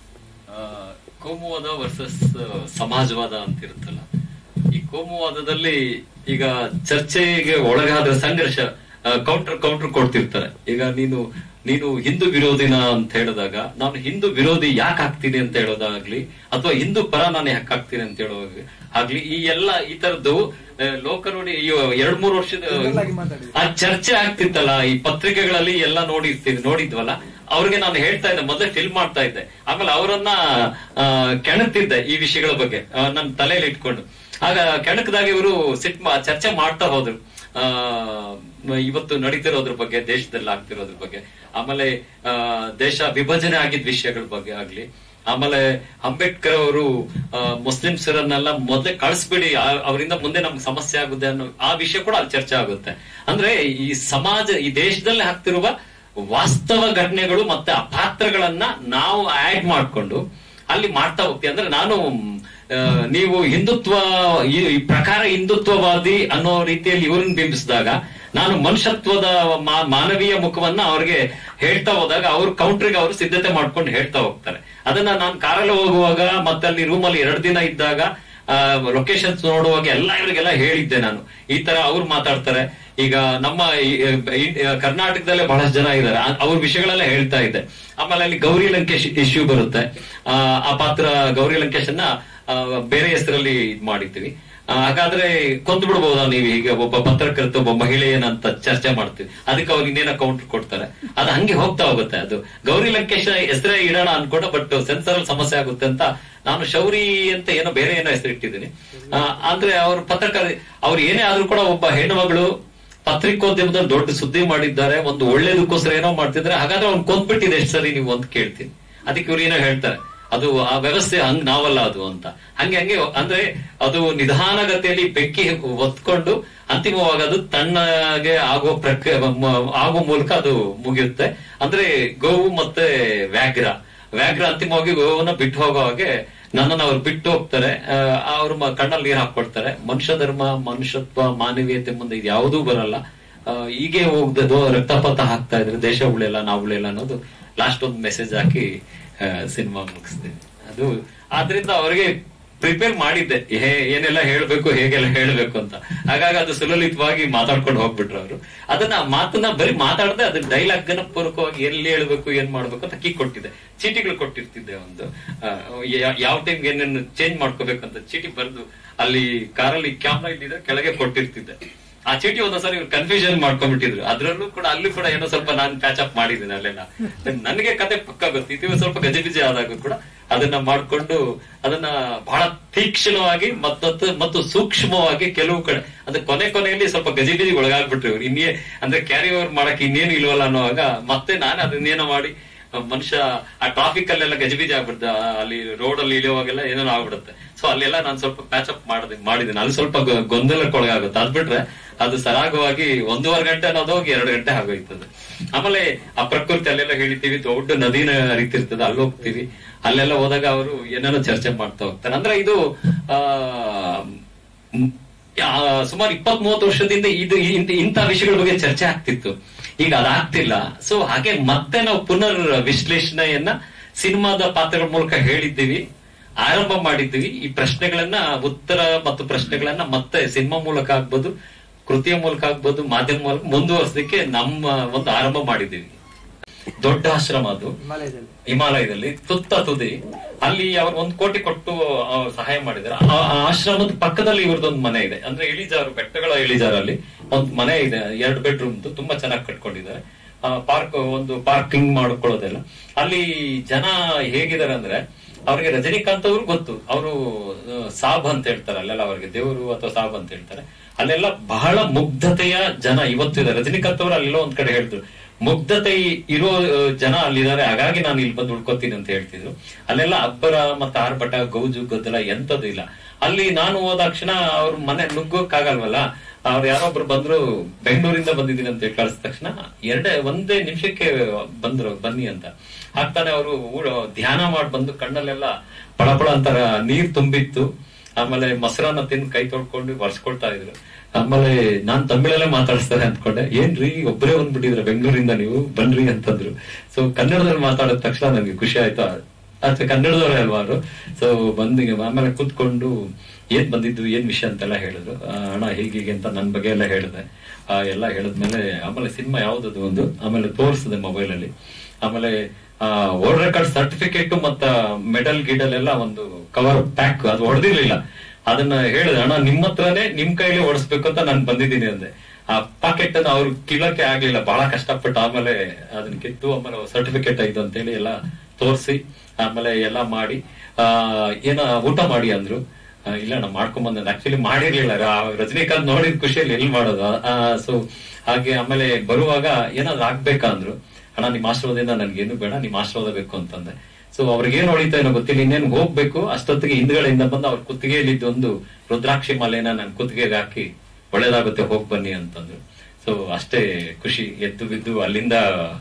ಆ, ಕೋಮುವಾದ ವರ್ಸಸ್ ಸಮಾಜವಾದ ಅಂತ ಇರುತ್ತಲ್ಲ ಈ ಕೋಮುವಾದದಲ್ಲಿ ಈಗ ಚರ್ಚೆಗೆ ಒಳಗಾದ ಸಂಘರ್ಷ ಕೌಂಟರ್ ಕೌಂಟರ್ ಕೊಡ್ತಿರ್ತಾರೆ ಈಗ ನೀನು ನೀನು ಹಿಂದೂ ವಿರೋಧಿನ ಅಂತ ಹೇಳಿದಾಗ ನಾನು ಹಿಂದೂ ವಿರೋಧಿ ಯಾಕೆ ಆಗ್ತೀನಿ ಅಂತ ಹೇಳೋದಾಗ್ಲಿ ಅಥವಾ ಹಿಂದೂ ಪರ ನಾನು ಯಾಕೆ ಆಗ್ತೀನಿ ಅಂತ ಹೇಳೋ ಆಗ್ಲಿ ಈ ಎಲ್ಲ ಈ ತರದ್ದು ಆ, ಲೋಕ ನೋಡಿ ಈ ಎರಡ್ ಮೂರು ವರ್ಷದ General ಆಗಿ ಮಾತಾಡಿ. ಆ ಚರ್ಚೆ ಆಗ್ತಿತ್ತಲ್ಲ ಈ ಪತ್ರಿಕೆಗಳಲ್ಲಿ ಎಲ್ಲ ನೋಡಿರ್ತೀವಿ ನೋಡಿದ್ವಲ್ಲ ಅವ್ರಿಗೆ ನಾನು ಹೇಳ್ತಾ ಇದ್ದೆ ಮೊದಲೇ ಫಿಲ್ಮ್ ಮಾಡ್ತಾ ಇದ್ದೆ ಆಮೇಲೆ ಅವರನ್ನ ಆ, ಕೆಣಕ್ತಿದ್ದೆ ಈ ವಿಷಯಗಳ ಬಗ್ಗೆ ಆ, ನನ್ನ ತಲೆಯಲ್ಲಿ ಇಟ್ಕೊಂಡು ಆಗ ಕೆಣಕದಾಗ ಇವರು ಸಿಟ್ ಮಾ- ಚರ್ಚೆ ಮಾಡ್ತಾ ಹೋದ್ರು ಆ ಇವತ್ತು ನಡೀತಿರೋದ್ರ ಬಗ್ಗೆ ದೇಶದಲ್ಲಿ ಆಗ್ತಿರೋದ್ರ ಬಗ್ಗೆ ಆಮೇಲೆ ಆ, ದೇಶ ವಿಭಜನೆ ಆಗಿದ್ ವಿಷಯಗಳ ಬಗ್ಗೆ ಆಗ್ಲಿ ಆಮೇಲೆ ಅಂಬೇಡ್ಕರ್ ಅವರು ಮುಸ್ಲಿಮ್ಸರನ್ನೆಲ್ಲ ಮೊದಲೇ ಕಳಿಸ್ಬಿಡಿ ಆ- ಅವರಿಂದ ಮುಂದೆ ನಮ್ಗೆ ಸಮಸ್ಯೆ ಆಗುತ್ತೆ ಅನ್ನೋ ಆ ವಿಷಯ ಕೂಡ ಅಲ್ಲಿ ಚರ್ಚೆ ಆಗುತ್ತೆ ಅಂದ್ರೆ ಈ ಸಮಾಜ ಈ ದೇಶದಲ್ಲಿ ಆಗ್ತಿರುವ ವಾಸ್ತವ ಘಟನೆಗಳು ಮತ್ತೆ ಆ ಪಾತ್ರಗಳನ್ನ ನಾವು ಆಡ್ ಮಾಡ್ಕೊಂಡು ಅಲ್ಲಿ ಮಾಡ್ತಾ ಹೋಗ್ತೀವಿ ಅಂದ್ರೆ ನಾನು ಆ, ನೀವು ಹಿಂದುತ್ವ ಈ ಈ ಪ್ರಕಾರ ಹಿಂದುತ್ವವಾದಿ ಅನ್ನೋ ರೀತಿಯಲ್ಲಿ ಇವ್ರನ್ನ ಬಿಂಬಿಸಿದಾಗ ನಾನು ಮನುಷ್ಯತ್ವದ ಮಾ- ಮಾನವೀಯ ಮುಖವನ್ನ ಅವ್ರಿಗೆ ಹೇಳ್ತಾ ಹೋದಾಗ ಅವ್ರ ಕೌಂಟ್ರಿಗೆ ಅವರು ಸಿದ್ಧತೆ ಮಾಡ್ಕೊಂಡು ಹೇಳ್ತಾ ಹೋಗ್ತಾರೆ ಅದನ್ನ ನಾನು ಕಾರಲ್ಲಿ ಹೋಗುವಾಗ ಮತ್ತೆ ಅಲ್ಲಿ ರೂಮಲ್ಲಿ ಎರಡು ದಿನ ಇದ್ದಾಗ ಲೊಕೇಶನ್ಸ್ ನೋಡುವಾಗ ಎಲ್ಲ ಇವರಿಗೆಲ್ಲ ಹೇಳಿದ್ದೆ ನಾನು ಈ ತರ ಅವ್ರು ಮಾತಾಡ್ತಾರೆ ಈಗ ನಮ್ಮ ಈ- ಈ- ಕರ್ನಾಟಕದಲ್ಲೇ ಬಹಳಷ್ಟು ಜನ ಇದ್ದಾರೆ ಆ- ಅವ್ರ ವಿಷಯಗಳೆಲ್ಲ ಹೇಳ್ತಾ ಇದ್ದೆ ಆಮೇಲೆ ಅಲ್ಲಿ ಗೌರಿ ಲಂಕೇಶ್ ಇಶ್ಯೂ ಬರುತ್ತೆ ಆ, ಆ ಪಾತ್ರ ಗೌರಿ ಲಂಕೇಶನ್ನ ಆ, ಬೇರೆ ಹೆಸರಲ್ಲಿ ಇದ್ ಮಾಡಿರ್ತೀವಿ ಆ, ಹಾಗಾದ್ರೆ ಕೊಂದು ಬಿಡ್ಬೋದಾ ನೀವು ಈಗ ಒಬ್ಬ ಪತ್ರಕರ್ತ ಒಬ್ಬ ಮಹಿಳೆ ಏನಂತ ಚರ್ಚೆ ಮಾಡ್ತೀವಿ ಅದಕ್ಕೆ ಅವ್ರು ಇನ್ನೇನೋ ಕೌಂಟರ್ ಕೊಡ್ತಾರೆ ಅದು ಹಂಗೆ ಹೋಗ್ತಾ ಹೋಗುತ್ತೆ ಅದು ಗೌರಿ ಲಂಕೇಶ್ ಹೆಸರೇ ಇಡೋಣ ಅನ್ಕೊಂಡ ಬಟ್ ಸೆನ್ಸರ್ ಅಲ್ಲಿ ಸಮಸ್ಯೆ ಆಗುತ್ತೆ ಅಂತ ನಾನು ಶೌರಿ ಅಂತ ಏನೋ ಬೇರೆ ಏನೋ ಹೆಸರು ಇಟ್ಟಿದ್ದೀನಿ ಆ, ಅಂದ್ರೆ ಅವ್ರ ಪತ್ರಕರ್ ಅವ್ರು ಏನೇ ಆದ್ರೂ ಕೂಡ ಒಬ್ಬ ಹೆಣ್ಣು ಮಗಳು ಪತ್ರಿಕೋದ್ಯಮದಲ್ಲಿ ದೊಡ್ಡ ಸುದ್ದಿ ಮಾಡಿದ್ದಾರೆ ಒಂದು ಒಳ್ಳೇದಕ್ಕೋಸ್ಕರ ಏನೋ ಮಾಡ್ತಿದ್ರೆ ಹಾಗಾದ್ರೆ ಅವ್ನು ಕೊಂದ್ಬಿಟ್ಟಿದೆ ಎಷ್ಟು ಸರಿ ನೀವು ಅಂತ ಕೇಳ್ತೀನಿ ಅದಕ್ಕೆ ಇವ್ರು ಏನೋ ಹೇಳ್ತಾರೆ ಅದು ಆ ವ್ಯವಸ್ಥೆ ಹಂಗ್ ನಾವಲ್ಲ ಅದು ಅಂತ ಹಂಗೆ ಹಂಗೆ ಅಂದ್ರೆ ಅದು ನಿಧಾನಗತಿಯಲ್ಲಿ ಬೆಕ್ಕಿ ಒತ್ಕೊಂಡು ಅಂತಿಮವಾಗಿ ಅದು ತಣ್ಣಗೆ ಆಗೋ ಪ್ರಕ್ರಿಯೆ ಆಗೋ ಮೂಲಕ ಅದು ಮುಗಿಯುತ್ತೆ ಅಂದ್ರೆ ಗೋವು ಮತ್ತೆ ವ್ಯಾಘ್ರ ವ್ಯಾಘ್ರ ಅಂತಿಮವಾಗಿ ಗೋವನ್ನ ಬಿಟ್ಟು ಹೋಗೋ ಹಾಗೆ ನನ್ನನ್ನು ಅವ್ರು ಬಿಟ್ಟು ಹೋಗ್ತಾರೆ ಅವ್ರ ಕಣ್ಣಲ್ಲಿ ನೀರು ಹಾಕೊಡ್ತಾರೆ ಮನುಷ್ಯ ಧರ್ಮ ಮನುಷ್ಯತ್ವ ಮಾನವೀಯತೆ ಮುಂದೆ ಇದು ಯಾವುದೂ ಬರಲ್ಲ ಆ, ಹೀಗೆ ಹೋಗ್ದದು ರಕ್ತಪಾತ ಹಾಕ್ತಾ ಇದ್ರೆ ದೇಶ ಉಳಿಯಲ್ಲ ನಾವು ಉಳಿಯಲ್ಲ ಅನ್ನೋದು ಲಾಸ್ಟ್ ಒಂದು ಮೆಸೇಜ್ ಹಾಕಿ ಸಿನಿಮಾ ಮುಗಿಸ್ತೀನಿ ಅದು ಆದ್ರಿಂದ ಅವ್ರಿಗೆ ಪ್ರಿಪೇರ್ ಮಾಡಿದ್ದೆ ಹೇ- ಏನೆಲ್ಲ ಹೇಳ್ಬೇಕು ಹೇಗೆಲ್ಲ ಹೇಳ್ಬೇಕು ಅಂತ ಹಾಗಾಗಿ ಅದು ಸುಲಲಿತವಾಗಿ ಮಾತಾಡ್ಕೊಂಡು ಹೋಗ್ಬಿಟ್ರು ಅವರು ಅದನ್ನ ಮಾತನ್ನ ಬರೀ ಮಾತಾಡದೆ ಅದನ್ನ ಡೈಲಾಗ್ ನ ಪೂರ್ವಕವಾಗಿ ಎಲ್ಲಿ ಹೇಳ್ಬೇಕು ಏನ್ ಮಾಡ್ಬೇಕು ಅಂತ ಕೀ ಕೊಟ್ಟಿದ್ದೆ ಚೀಟಿಗಳು ಕೊಟ್ಟಿರ್ತಿದ್ದೆ ಒಂದು ಆ, ಯಾ- ಯಾವ ಟೈಮ್ ಏನೇನು ಚೇಂಜ್ ಮಾಡ್ಕೋಬೇಕು ಅಂತ ಚೀಟಿ ಬರೆದು ಅಲ್ಲಿ ಕಾರಲ್ಲಿ ಕ್ಯಾಮ್ರಾ ಇದ್ದಿದ್ರೆ ಕೆಳಗೆ ಕೊಟ್ಟಿರ್ತಿದ್ದೆ ಆ ಚೀಟಿ ಒಂದೊಂದ್ಸರಿ ಇವ್ರು ಕನ್ಫ್ಯೂಷನ್ ಮಾಡ್ಕೊಂಡ್ಬಿಟ್ಟಿದ್ರು ಅದ್ರಲ್ಲೂ ಕೂಡ ಅಲ್ಲೂ ಕೂಡ ಏನೋ ಸ್ವಲ್ಪ ನಾನು ಪ್ಯಾಚ್ ಅಪ್ ಮಾಡಿದ್ದೀನಿ ಅಲ್ಲೆಲ್ಲ ನನಗೆ ಕತೆ ಪಕ್ಕ ಗೊತ್ತು ಇದು ಸ್ವಲ್ಪ ಗಜಿಬಿಜಿ ಆದಾಗ ಕೂಡ ಅದನ್ನ ಮಾಡ್ಕೊಂಡು ಅದನ್ನ ಬಹಳ ತೀಕ್ಷ್ಣವಾಗಿ ಮತ್ತೊತ್ತು ಮತ್ತು ಸೂಕ್ಷ್ಮವಾಗಿ ಕೆಲವು ಕಡೆ ಅಂದ್ರೆ ಕೊನೆ ಕೊನೆಯಲ್ಲಿ ಸ್ವಲ್ಪ ಗಜಿಬಿಜಿ ಒಳಗಾಗ್ಬಿಟ್ರು ಇವ್ರು ಇನ್ನೇ ಅಂದ್ರೆ ಕ್ಯಾರಿ ಓವರ್ ಮಾಡಕ್ ಇನ್ನೇನು ಇಲ್ವಲ್ಲ ಅನ್ನೋವಾಗ ಮತ್ತೆ ನಾನು ಅದನ್ನೇನೋ ಮಾಡಿ ಆ ಮನುಷ್ಯ ಆ ಟ್ರಾಫಿಕ್ ಅಲ್ಲೆಲ್ಲ ಗಜಿಬಿಜಿ ಆಗ್ಬಿಡುತ್ತೆ ಆ ಅಲ್ಲಿ ರೋಡ್ ಅಲ್ಲಿ ಇಳಿಯುವಾಗೆಲ್ಲ ಏನೇನೋ ಆಗ್ಬಿಡುತ್ತೆ ಸೊ ಅಲ್ಲೆಲ್ಲ ನಾನು ಸ್ವಲ್ಪ ಪ್ಯಾಚ್ ಅಪ್ ಮಾಡಿದೆ ಮಾಡಿದ್ದೀನಿ ಅಲ್ಲಿ ಸ್ವಲ್ಪ ಗೊ- ಗೊಂದಲಕ್ಕೊಳಗಾಗುತ್ತೆ ಅದ್ ಬಿಟ್ರೆ ಅದು ಸರಾಗವಾಗಿ ಒಂದೂವರೆ ಗಂಟೆ ಅನ್ನೋದು ಹೋಗಿ ಎರಡು ಗಂಟೆ ಆಗೋಯ್ತದೆ ಆಮೇಲೆ ಆ ಪ್ರಕೃತಿ ಅಲ್ಲೆಲ್ಲ ಹೇಳಿತೀವಿ ದೊಡ್ಡ ನದಿನ ಹರಿತಿರ್ತದೆ ಅಲ್ಲಿ ಹೋಗ್ತೀವಿ ಅಲ್ಲೆಲ್ಲ ಹೋದಾಗ ಅವರು ಏನೇನೋ ಚರ್ಚೆ ಮಾಡ್ತಾ ಹೋಗ್ತಾರೆ ಅಂದ್ರೆ ಇದು ಆ ಮ್, ಆ, ಸುಮಾರು ಇಪ್ಪತ್ ಮೂವತ್ತು ವರ್ಷದಿಂದ ಇದು ಇಂತ- ಇಂಥ ವಿಷಯಗಳ ಬಗ್ಗೆ ಚರ್ಚೆ ಆಗ್ತಿತ್ತು ಈಗ ಅದಾಗ್ತಿಲ್ಲ ಸೊ ಹಾಗೆ ಮತ್ತೆ ನಾವು ಪುನರ್ ವಿಶ್ಲೇಷಣೆಯನ್ನ ಸಿನಿಮಾದ ಪಾತ್ರಗಳ ಮೂಲಕ ಹೇಳಿದ್ದೀವಿ ಆರಂಭ ಮಾಡಿದ್ದೀವಿ ಈ ಪ್ರಶ್ನೆಗಳನ್ನ ಉತ್ತರ ಮತ್ತು ಪ್ರಶ್ನೆಗಳನ್ನ ಮತ್ತೆ ಸಿನಿಮಾ ಮೂಲಕ ಆಗ್ಬೋದು ಕೃತಿಯ ಮೂಲಕ ಆಗ್ಬೋದು ಮಾಧ್ಯಮ ಮೂಲಕ ಮುಂದುವರಿಸಲಿಕ್ಕೆ ನಮ್ಮ ಒಂದು ಆರಂಭ ಮಾಡಿದ್ದೀವಿ ದೊಡ್ಡ ಆಶ್ರಮ ಅದು ಹಿಮಾಲಯದಲ್ಲಿ ಹಿಮಾಲಯದಲ್ಲಿ ತುತ್ತ ತುದಿ ಅಲ್ಲಿ ಅವ್ರು ಒಂದ್ ಕೋಟಿ ಕೊಟ್ಟು ಅವ್ರು ಸಹಾಯ ಮಾಡಿದ್ದಾರೆ ಆ ಆ ಆಶ್ರಮದ ಪಕ್ಕದಲ್ಲಿ ಇವ್ರದೊಂದು ಮನೆ ಇದೆ ಅಂದ್ರೆ ಇಳಿಜಾರು ಬೆಟ್ಟಗಳ ಇಳಿಜಾರಲ್ಲಿ ಒಂದ್ ಮನೆ ಇದೆ ಎರಡು ಬೆಡ್ರೂಮ್ ತುಂಬಾ ಚೆನ್ನಾಗಿ ಕಟ್ಕೊಂಡಿದ್ದಾರೆ ಪಾರ್ಕ್ ಒಂದು ಪಾರ್ಕಿಂಗ್ ಮಾಡ್ಕೊಳ್ಳೋದೆಲ್ಲ ಅಲ್ಲಿ ಜನ ಹೇಗಿದ್ದಾರೆ ಅಂದ್ರೆ ಅವ್ರಿಗೆ ರಜನಿಕಾಂತ್ ಅವರು ಗೊತ್ತು ಅವರು ಸಾಬ್ ಅಂತ ಹೇಳ್ತಾರೆ ಅಲ್ಲೆಲ್ಲ ಅವ್ರಿಗೆ ದೇವರು ಅಥವಾ ಸಾಬ್ ಅಂತ ಹೇಳ್ತಾರೆ ಅಲ್ಲೆಲ್ಲ ಬಹಳ ಮುಗ್ಧತೆಯ ಜನ ಇವತ್ತು ಇದೆ ರಜನಿಕಾಂತ್ ಅವರು ಅಲ್ಲೆಲ್ಲೋ ಒಂದ್ ಕಡೆ ಹೇಳಿದ್ರು ಮುಗ್ಧತೆ ಇರೋ ಆ, ಜನ ಅಲ್ಲಿದ್ದಾರೆ ಹಾಗಾಗಿ ನಾನು ಇಲ್ಲಿ ಬಂದು ಉಳ್ಕೊತೀನಿ ಅಂತ ಹೇಳ್ತಿದ್ರು ಅಲ್ಲೆಲ್ಲ ಅಬ್ಬರ ಮತ್ತೆ ಆರ್ಭಟ ಗೌಜು ಗದ್ದಲ ಎಂತದ್ದು ಇಲ್ಲ ಅಲ್ಲಿ ನಾನು ಹೋದಾಕ್ಷಣ ಅವ್ರ ಮನೆ ನುಗ್ಗೋಕ್ಕಾಗಲ್ವಲ್ಲ ಅವ್ರು ಯಾರೊಬ್ರು ಬಂದ್ರು ಬೆಂಗಳೂರಿಂದ ಬಂದಿದ್ದೀನಿ ಅಂತ ಹೇಳಿ ಕಳಿಸಿದ ತಕ್ಷಣ ಎರಡೇ ಒಂದೇ ನಿಮಿಷಕ್ಕೆ ಬಂದ್ರು ಬನ್ನಿ ಅಂತ ಆಗ್ತಾನೆ ಅವರು ಊರ ಧ್ಯಾನ ಮಾಡಿ ಬಂದು ಕಣ್ಣಲ್ಲೆಲ್ಲ ಪಳಪಳ ಅಂತರ ನೀರ್ ತುಂಬಿತ್ತು ಆಮೇಲೆ ಮೊಸರನ್ನ ತಿಂದು ಕೈ ತೊಳ್ಕೊಂಡು ಒರ್ಸ್ಕೊಳ್ತಾ ಇದ್ರು ಆಮೇಲೆ ನಾನ್ ತಮಿಳಲ್ಲೇ ಮಾತಾಡಿಸ್ತಾರೆ ಅಂದ್ಕೊಂಡೆ ಏನ್ರಿ ಒಬ್ಬರೇ ಬಂದ್ಬಿಟ್ಟಿದ್ರ ಬೆಂಗಳೂರಿಂದ ನೀವು ಬನ್ರಿ ಅಂತಂದ್ರು ಸೊ ಕನ್ನಡದಲ್ಲಿ ಮಾತಾಡಿದ ತಕ್ಷಣ ನನಗೆ ಖುಷಿ ಆಯ್ತು ಆದ್ರೆ ಕನ್ನಡದವರೇ ಅಲ್ವಾ ಅವರು ಸೊ ಬಂದು ಆಮೇಲೆ ಕೂತ್ಕೊಂಡು ಏನ್ ಬಂದಿದ್ದು ಏನ್ ವಿಷಯ ಅಂತೆಲ್ಲ ಹೇಳಿದ್ರು ಆ, ಅಣ್ಣ ಹೀಗೀಗೆ ಅಂತ ನನ್ ಬಗ್ಗೆ ಎಲ್ಲ ಹೇಳಿದೆ ಆ, ಎಲ್ಲ ಹೇಳಿದ್ಮೇಲೆ ಆಮೇಲೆ ಸಿನಿಮಾ ಯಾವ್ದದು ಒಂದು ಆಮೇಲೆ ತೋರಿಸಿದೆ ಮೊಬೈಲ್ ಅಲ್ಲಿ ಆಮೇಲೆ ವರ್ಲ್ಡ್ ರೆಕಾರ್ಡ್ ಸರ್ಟಿಫಿಕೇಟ್ ಮತ್ತ ಮೆಡಲ್ ಗಿಡಲ್ ಎಲ್ಲ ಒಂದು ಕವರ್ ಪ್ಯಾಕ್ ಅದು ಹೊಡೆದಿರ್ಲಿಲ್ಲ ಅದನ್ನ ಹೇಳಿದೆ ಅಣ್ಣ ನಿಮ್ಮ ಹತ್ರನೇ ನಿಮ್ ಕೈಲಿ ಓಡಿಸ್ಬೇಕು ಅಂತ ನಾನು ಬಂದಿದ್ದೀನಿ ಅಂದೆ ಆ ಪಾಕೆಟ್ ಅನ್ನು ಅವ್ರು ಕೀಳಕ್ಕೆ ಆಗ್ಲಿಲ್ಲ ಬಹಳ ಕಷ್ಟಪಟ್ಟು ಆಮೇಲೆ ಅದನ್ನ ಕಿತ್ತು ಆಮೇಲೆ ಸರ್ಟಿಫಿಕೇಟ್ ಇದು ಅಂತೇಳಿ ಎಲ್ಲ ತೋರಿಸಿ ಆಮೇಲೆ ಎಲ್ಲ ಮಾಡಿ ಆ ಏನ ಊಟ ಮಾಡಿ ಅಂದ್ರು ಆ, ಇಲ್ಲ ನಾ ಮಾಡ್ಕೊಂಡ್ ಬಂದೆ ಆಕ್ಚುಲಿ ಮಾಡಿರ್ಲಿಲ್ಲ ರ- ರಜನಿಕಾಂತ್ ನೋಡಿದ ಖುಷಿಯಲ್ಲಿ ಎಲ್ಲಿ ಮಾಡೋದು ಸೊ ಹಾಗೆ ಆಮೇಲೆ ಬರುವಾಗ ಏನಾದ್ರು ಆಗ್ಬೇಕಾ ಅಂದ್ರು ಅಣ್ಣ ನಿಮ್ ಆಶೀರ್ವಾದದಿಂದ ನನ್ಗೇನು ಬೇಡ ನಿಮ್ ಆಶೀರ್ವಾದ ಬೇಕು ಅಂತಂದೆ ಸೊ ಅವ್ರಿಗೆ ಏನ್ ಹೊಡಿತಾ ಏನೋ ಗೊತ್ತಿಲ್ಲ ಇನ್ನೇನು ಹೋಗ್ಬೇಕು ಅಷ್ಟೊತ್ತಿಗೆ ಹಿಂದ್ಗಡೆಯಿಂದ ಬಂದು ಅವ್ರ ಕುತ್ತಿಗೆಯಲ್ಲಿ ಒಂದು ರುದ್ರಾಕ್ಷಿ ಮಾಲೆನ ನನ್ ಕುತ್ತಿಗೆಗೆ ಹಾಕಿ ಒಳ್ಳೇದಾಗುತ್ತೆ ಹೋಗ್ ಬನ್ನಿ ಅಂತಂದ್ರು ಸೊ ಅಷ್ಟೇ ಖುಷಿ ಎದ್ದು ಬಿದ್ದು ಅಲ್ಲಿಂದ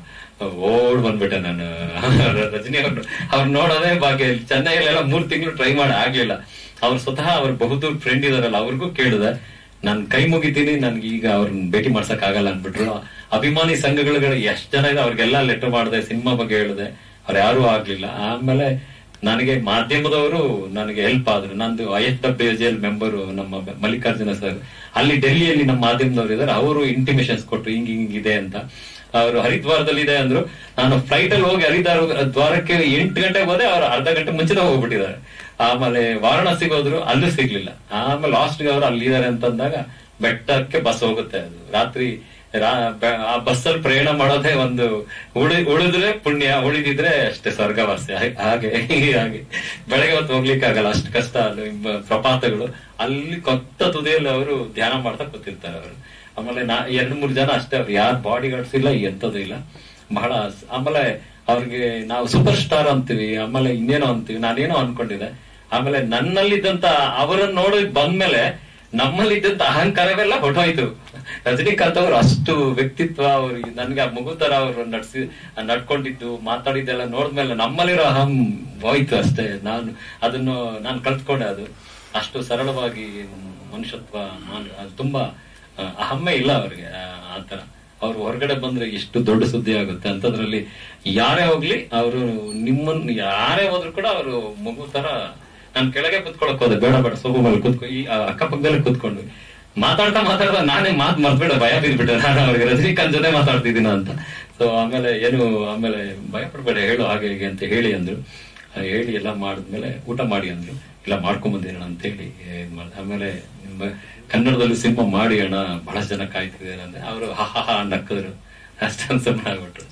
ಓಡ್ ಬಂದ್ಬಿಟ್ಟೆ ನಾನು ರಜನಿ ಅವ್ರು ಅವ್ರು ನೋಡೋದೇ ಭಾಗ್ಯ ಇಲ್ಲಿ ಚೆನ್ನೈಲೆಲ್ಲ ಮೂರ್ ತಿಂಗಳು ಟ್ರೈ ಮಾಡಿ ಆಗ್ಲಿಲ್ಲ ಅವ್ರು ಸ್ವತಃ ಅವ್ರ ಬಹುದೂರ್ ಫ್ರೆಂಡ್ ಇದಾರಲ್ಲ ಅವ್ರಿಗೂ ಕೇಳಿದೆ ನಾನ್ ಕೈ ಮುಗಿತೀನಿ ನನ್ಗೆ ಈಗ ಅವ್ರನ್ನ ಭೇಟಿ ಮಾಡ್ಸಕ್ ಆಗಲ್ಲ ಅನ್ಬಿಟ್ರು ಅಭಿಮಾನಿ ಸಂಘಗಳು ಎಷ್ಟ್ ಜನ ಇದೆ ಅವ್ರಿಗೆಲ್ಲ ಲೆಟರ್ ಮಾಡಿದೆ ಸಿನಿಮಾ ಬಗ್ಗೆ ಹೇಳಿದೆ ಅವ್ರು ಯಾರು ಆಗ್ಲಿಲ್ಲ ಆಮೇಲೆ ನನಗೆ ಮಾಧ್ಯಮದವರು ನನಗೆ ಹೆಲ್ಪ್ ಆದ್ರು ನಂದು ಐ ಎಫ್ ಡಬ್ಲ್ಯೂ ಜೆಲ್ ಮೆಂಬರ್ ನಮ್ಮ ಮಲ್ಲಿಕಾರ್ಜುನ ಸರ್ ಅಲ್ಲಿ ಡೆಲ್ಲಿಯಲ್ಲಿ ನಮ್ಮ ಮಾಧ್ಯಮದವರು ಇದಾರೆ ಅವರು ಇಂಟಿಮೇಶನ್ಸ್ ಕೊಟ್ರು ಹಿಂಗ್ ಹಿಂಗ್ ಇದೆ ಅಂತ ಅವರು ಹರಿದ್ವಾರದಲ್ಲಿ ಇದೆ ಅಂದ್ರು ನಾನು ಫ್ಲೈಟ್ ಅಲ್ಲಿ ಹೋಗಿ ಹರಿದ್ವಾರ ದ್ವಾರಕ್ಕೆ ಎಂಟು ಗಂಟೆಗೆ ಹೋದೆ ಅವ್ರು ಅರ್ಧ ಗಂಟೆ ಮುಂಚೆ ಹೋಗ್ಬಿಟ್ಟಿದ್ದಾರೆ ಆಮೇಲೆ ವಾರಣಾಸಿಗೆ ಹೋದ್ರು ಅಲ್ಲೂ ಸಿಗ್ಲಿಲ್ಲ ಆಮೇಲೆ ಲಾಸ್ಟ್ ಅವ್ರು ಅಲ್ಲಿದ್ದಾರೆ ಅಂತಂದಾಗ ಬೆಟ್ಟಕ್ಕೆ ಬಸ್ ಹೋಗುತ್ತೆ ಅದು ರಾತ್ರಿ ರಾ- ಬ- ಆ ಬಸ್ಸಲ್ಲಿ ಪ್ರಯಾಣ ಮಾಡೋದೇ ಒಂದು ಉಳಿ ಉಳಿದ್ರೆ ಪುಣ್ಯ ಉಳಿದಿದ್ರೆ ಅಷ್ಟೇ ಸ್ವರ್ಗವಾಸಿ ಹಾ- ಹಾಗೆ ಹಾಗೆ ಬೆಳಗ್ಗೆ ಹೊತ್ತು ಹೋಗ್ಲಿಕ್ಕೆ ಆಗಲ್ಲ ಅಷ್ಟು ಕಷ್ಟ ಅಲ್ಲಿ ಬ- ಪ್ರಪಾತಗಳು ಅಲ್ಲಿ ಕೊತ್ತ ತುದಿಯಲ್ಲಿ ಅವರು ಧ್ಯಾನ ಮಾಡ್ತಾ ಕೂತಿರ್ತಾರೆ ಅವರು ಆಮೇಲೆ ನಾ ಎರಡ್ ಮೂರ್ ಜನ ಅಷ್ಟೇ ಅವ್ರು ಯಾರು ಬಾಡಿ ಗಾರ್ಡ್ಸ್ ಇಲ್ಲ ಎಂತದ್ದು ಇಲ್ಲ ಬಹಳ ಸ್- ಆಮೇಲೆ ಅವ್ರಿಗೆ ನಾವು ಸೂಪರ್ ಸ್ಟಾರ್ ಅಂತೀವಿ ಆಮೇಲೆ ಇನ್ನೇನೋ ಅಂತೀವಿ ನಾನೇನೋ ಅನ್ಕೊಂಡಿದ್ದೆ ಆಮೇಲೆ ನನ್ನಲ್ಲಿದ್ದಂತ ಅವರನ್ನ ನೋಡಿ ಬಂದ್ಮೇಲೆ ನಮ್ಮಲ್ಲಿದ್ದಂತ ಅಹಂಕಾರವೆಲ್ಲ ಹೊಟ್ಟೋಯ್ತು ರಜನಿಕಾಂತ್ ಅವರು ಅಷ್ಟು ವ್ಯಕ್ತಿತ್ವ ಅವ್ರು ನನ್ಗೆ ಆ ಮಗು ತರ ಅವರು ನಡ್ಸಿ ನಡ್ಕೊಂಡಿದ್ದು ಮಾತಾಡಿದ್ದೆಲ್ಲ ನೋಡಿದ್ಮೇಲೆ ನಮ್ಮಲ್ಲಿರೋ ಅಹಂ ಹೋಯ್ತು ಅಷ್ಟೇ ನಾನು ಅದನ್ನು ನಾನು ಕಲ್ತ್ಕೊಂಡೆ ಅದು ಅಷ್ಟು ಸರಳವಾಗಿ ಮನುಷ್ಯತ್ವ ಮಾನ್- ಅದು ತುಂಬಾ ಆ, ಅಹಮ್ಮೆ ಇಲ್ಲ ಅವ್ರಿಗೆ ಆ, ಆತರ ಅವ್ರು ಹೊರಗಡೆ ಬಂದ್ರೆ ಎಷ್ಟು ದೊಡ್ಡ ಸುದ್ದಿ ಆಗುತ್ತೆ ಅಂತದ್ರಲ್ಲಿ ಯಾರೇ ಹೋಗ್ಲಿ ಅವರು ನಿಮ್ಮನ್ನ ಯಾರೇ ಹೋದ್ರು ಕೂಡ ಅವರು ಮಗು ತರ ನಾನ್ ಕೆಳಗೆ ಕುತ್ಕೊಳಕ್ ಹೋದೆ ಬೇಡ ಬೇಡ ಸೋಫಾ ಮೇಲೆ ಕುತ್ಕೊ ಈ ಆ ಅಕ್ಕಪಕ್ಕದಲ್ಲೇ ಕುತ್ಕೊಂಡು ಮಾತಾಡ್ತಾ ಮಾತಾಡ್ತಾ ನಾನೇ ಮಾತ್ ಮರ್ತ್ಬೇಡ ಭಯ ಬಿದ್ಬಿಟ್ಟೆ ನಾನು ಅವ್ರಿಗೆ ರಜನಿಕಾಂತ್ ಜೊತೆ ಮಾತಾಡ್ತಿದ್ದೀನ ಅಂತ ಸೊ ಆಮೇಲೆ ಏನು ಆಮೇಲೆ ಭಯ ಪಡ್ಬೇಡ ಹೇಳು ಹಾಗೆ ಹೀಗೆ ಅಂತ ಹೇಳಿ ಅಂದ್ರು ಆ, ಹೇಳಿ ಎಲ್ಲ ಮಾಡಿದ್ಮೇಲೆ ಊಟ ಮಾಡಿ ಅಂದ್ರು ಇಲ್ಲ ಮಾಡ್ಕೊಂಡ್ ಬಂದಿರೋಣ ಅಂತ ಹೇಳಿ ಇದ್ ಮಾಡ್ದೆ. ಆಮೇಲೆ ನಿಮ್ಮ ಕನ್ನಡದಲ್ಲಿ ಸಿನಿಮಾ ಮಾಡಿ ಅಣ್ಣ ಬಹಳಷ್ಟು ಜನ ಕಾಯ್ತಿದ್ದಾರೆ ಅಂದ್ರೆ ಅವರು ಹಾ ಹಾ ಹಾ ನಕ್ಕದ್ರು ಅಷ್ಟೊಂದು ಸುಮ್ಮನೆ ಆಗ್ಬಿಟ್ರು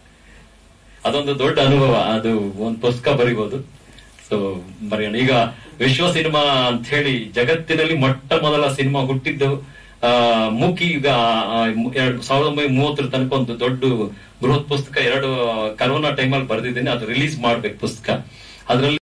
ಅದೊಂದು ದೊಡ್ಡ ಅನುಭವ ಅದು ಒಂದ್ ಪುಸ್ತಕ ಬರಿಬಹುದು ಸೊ ಬರೆಯೋಣ ಈಗ ವಿಶ್ವ ಸಿನಿಮಾ ಅಂತ ಹೇಳಿ ಜಗತ್ತಿನಲ್ಲಿ ಮೊಟ್ಟ ಮೊದಲ ಸಿನಿಮಾ ಹುಟ್ಟಿದ್ದು ಆ ಮೂಕಿ ಈಗ ಆ, ಎರಡ್ ಸಾವಿರದ ಒಂಬೈನೂರ ಮೂವತ್ತರ ತನಕ ಒಂದು ದೊಡ್ಡ ಬೃಹತ್ ಪುಸ್ತಕ ಎರಡು ಕರೋನಾ ಟೈಮಲ್ಲಿ ಬರೆದಿದ್ದೀನಿ ಅದು ರಿಲೀಸ್ ಮಾಡ್ಬೇಕು ಪುಸ್ತಕ ಅದ್ರಲ್ಲಿ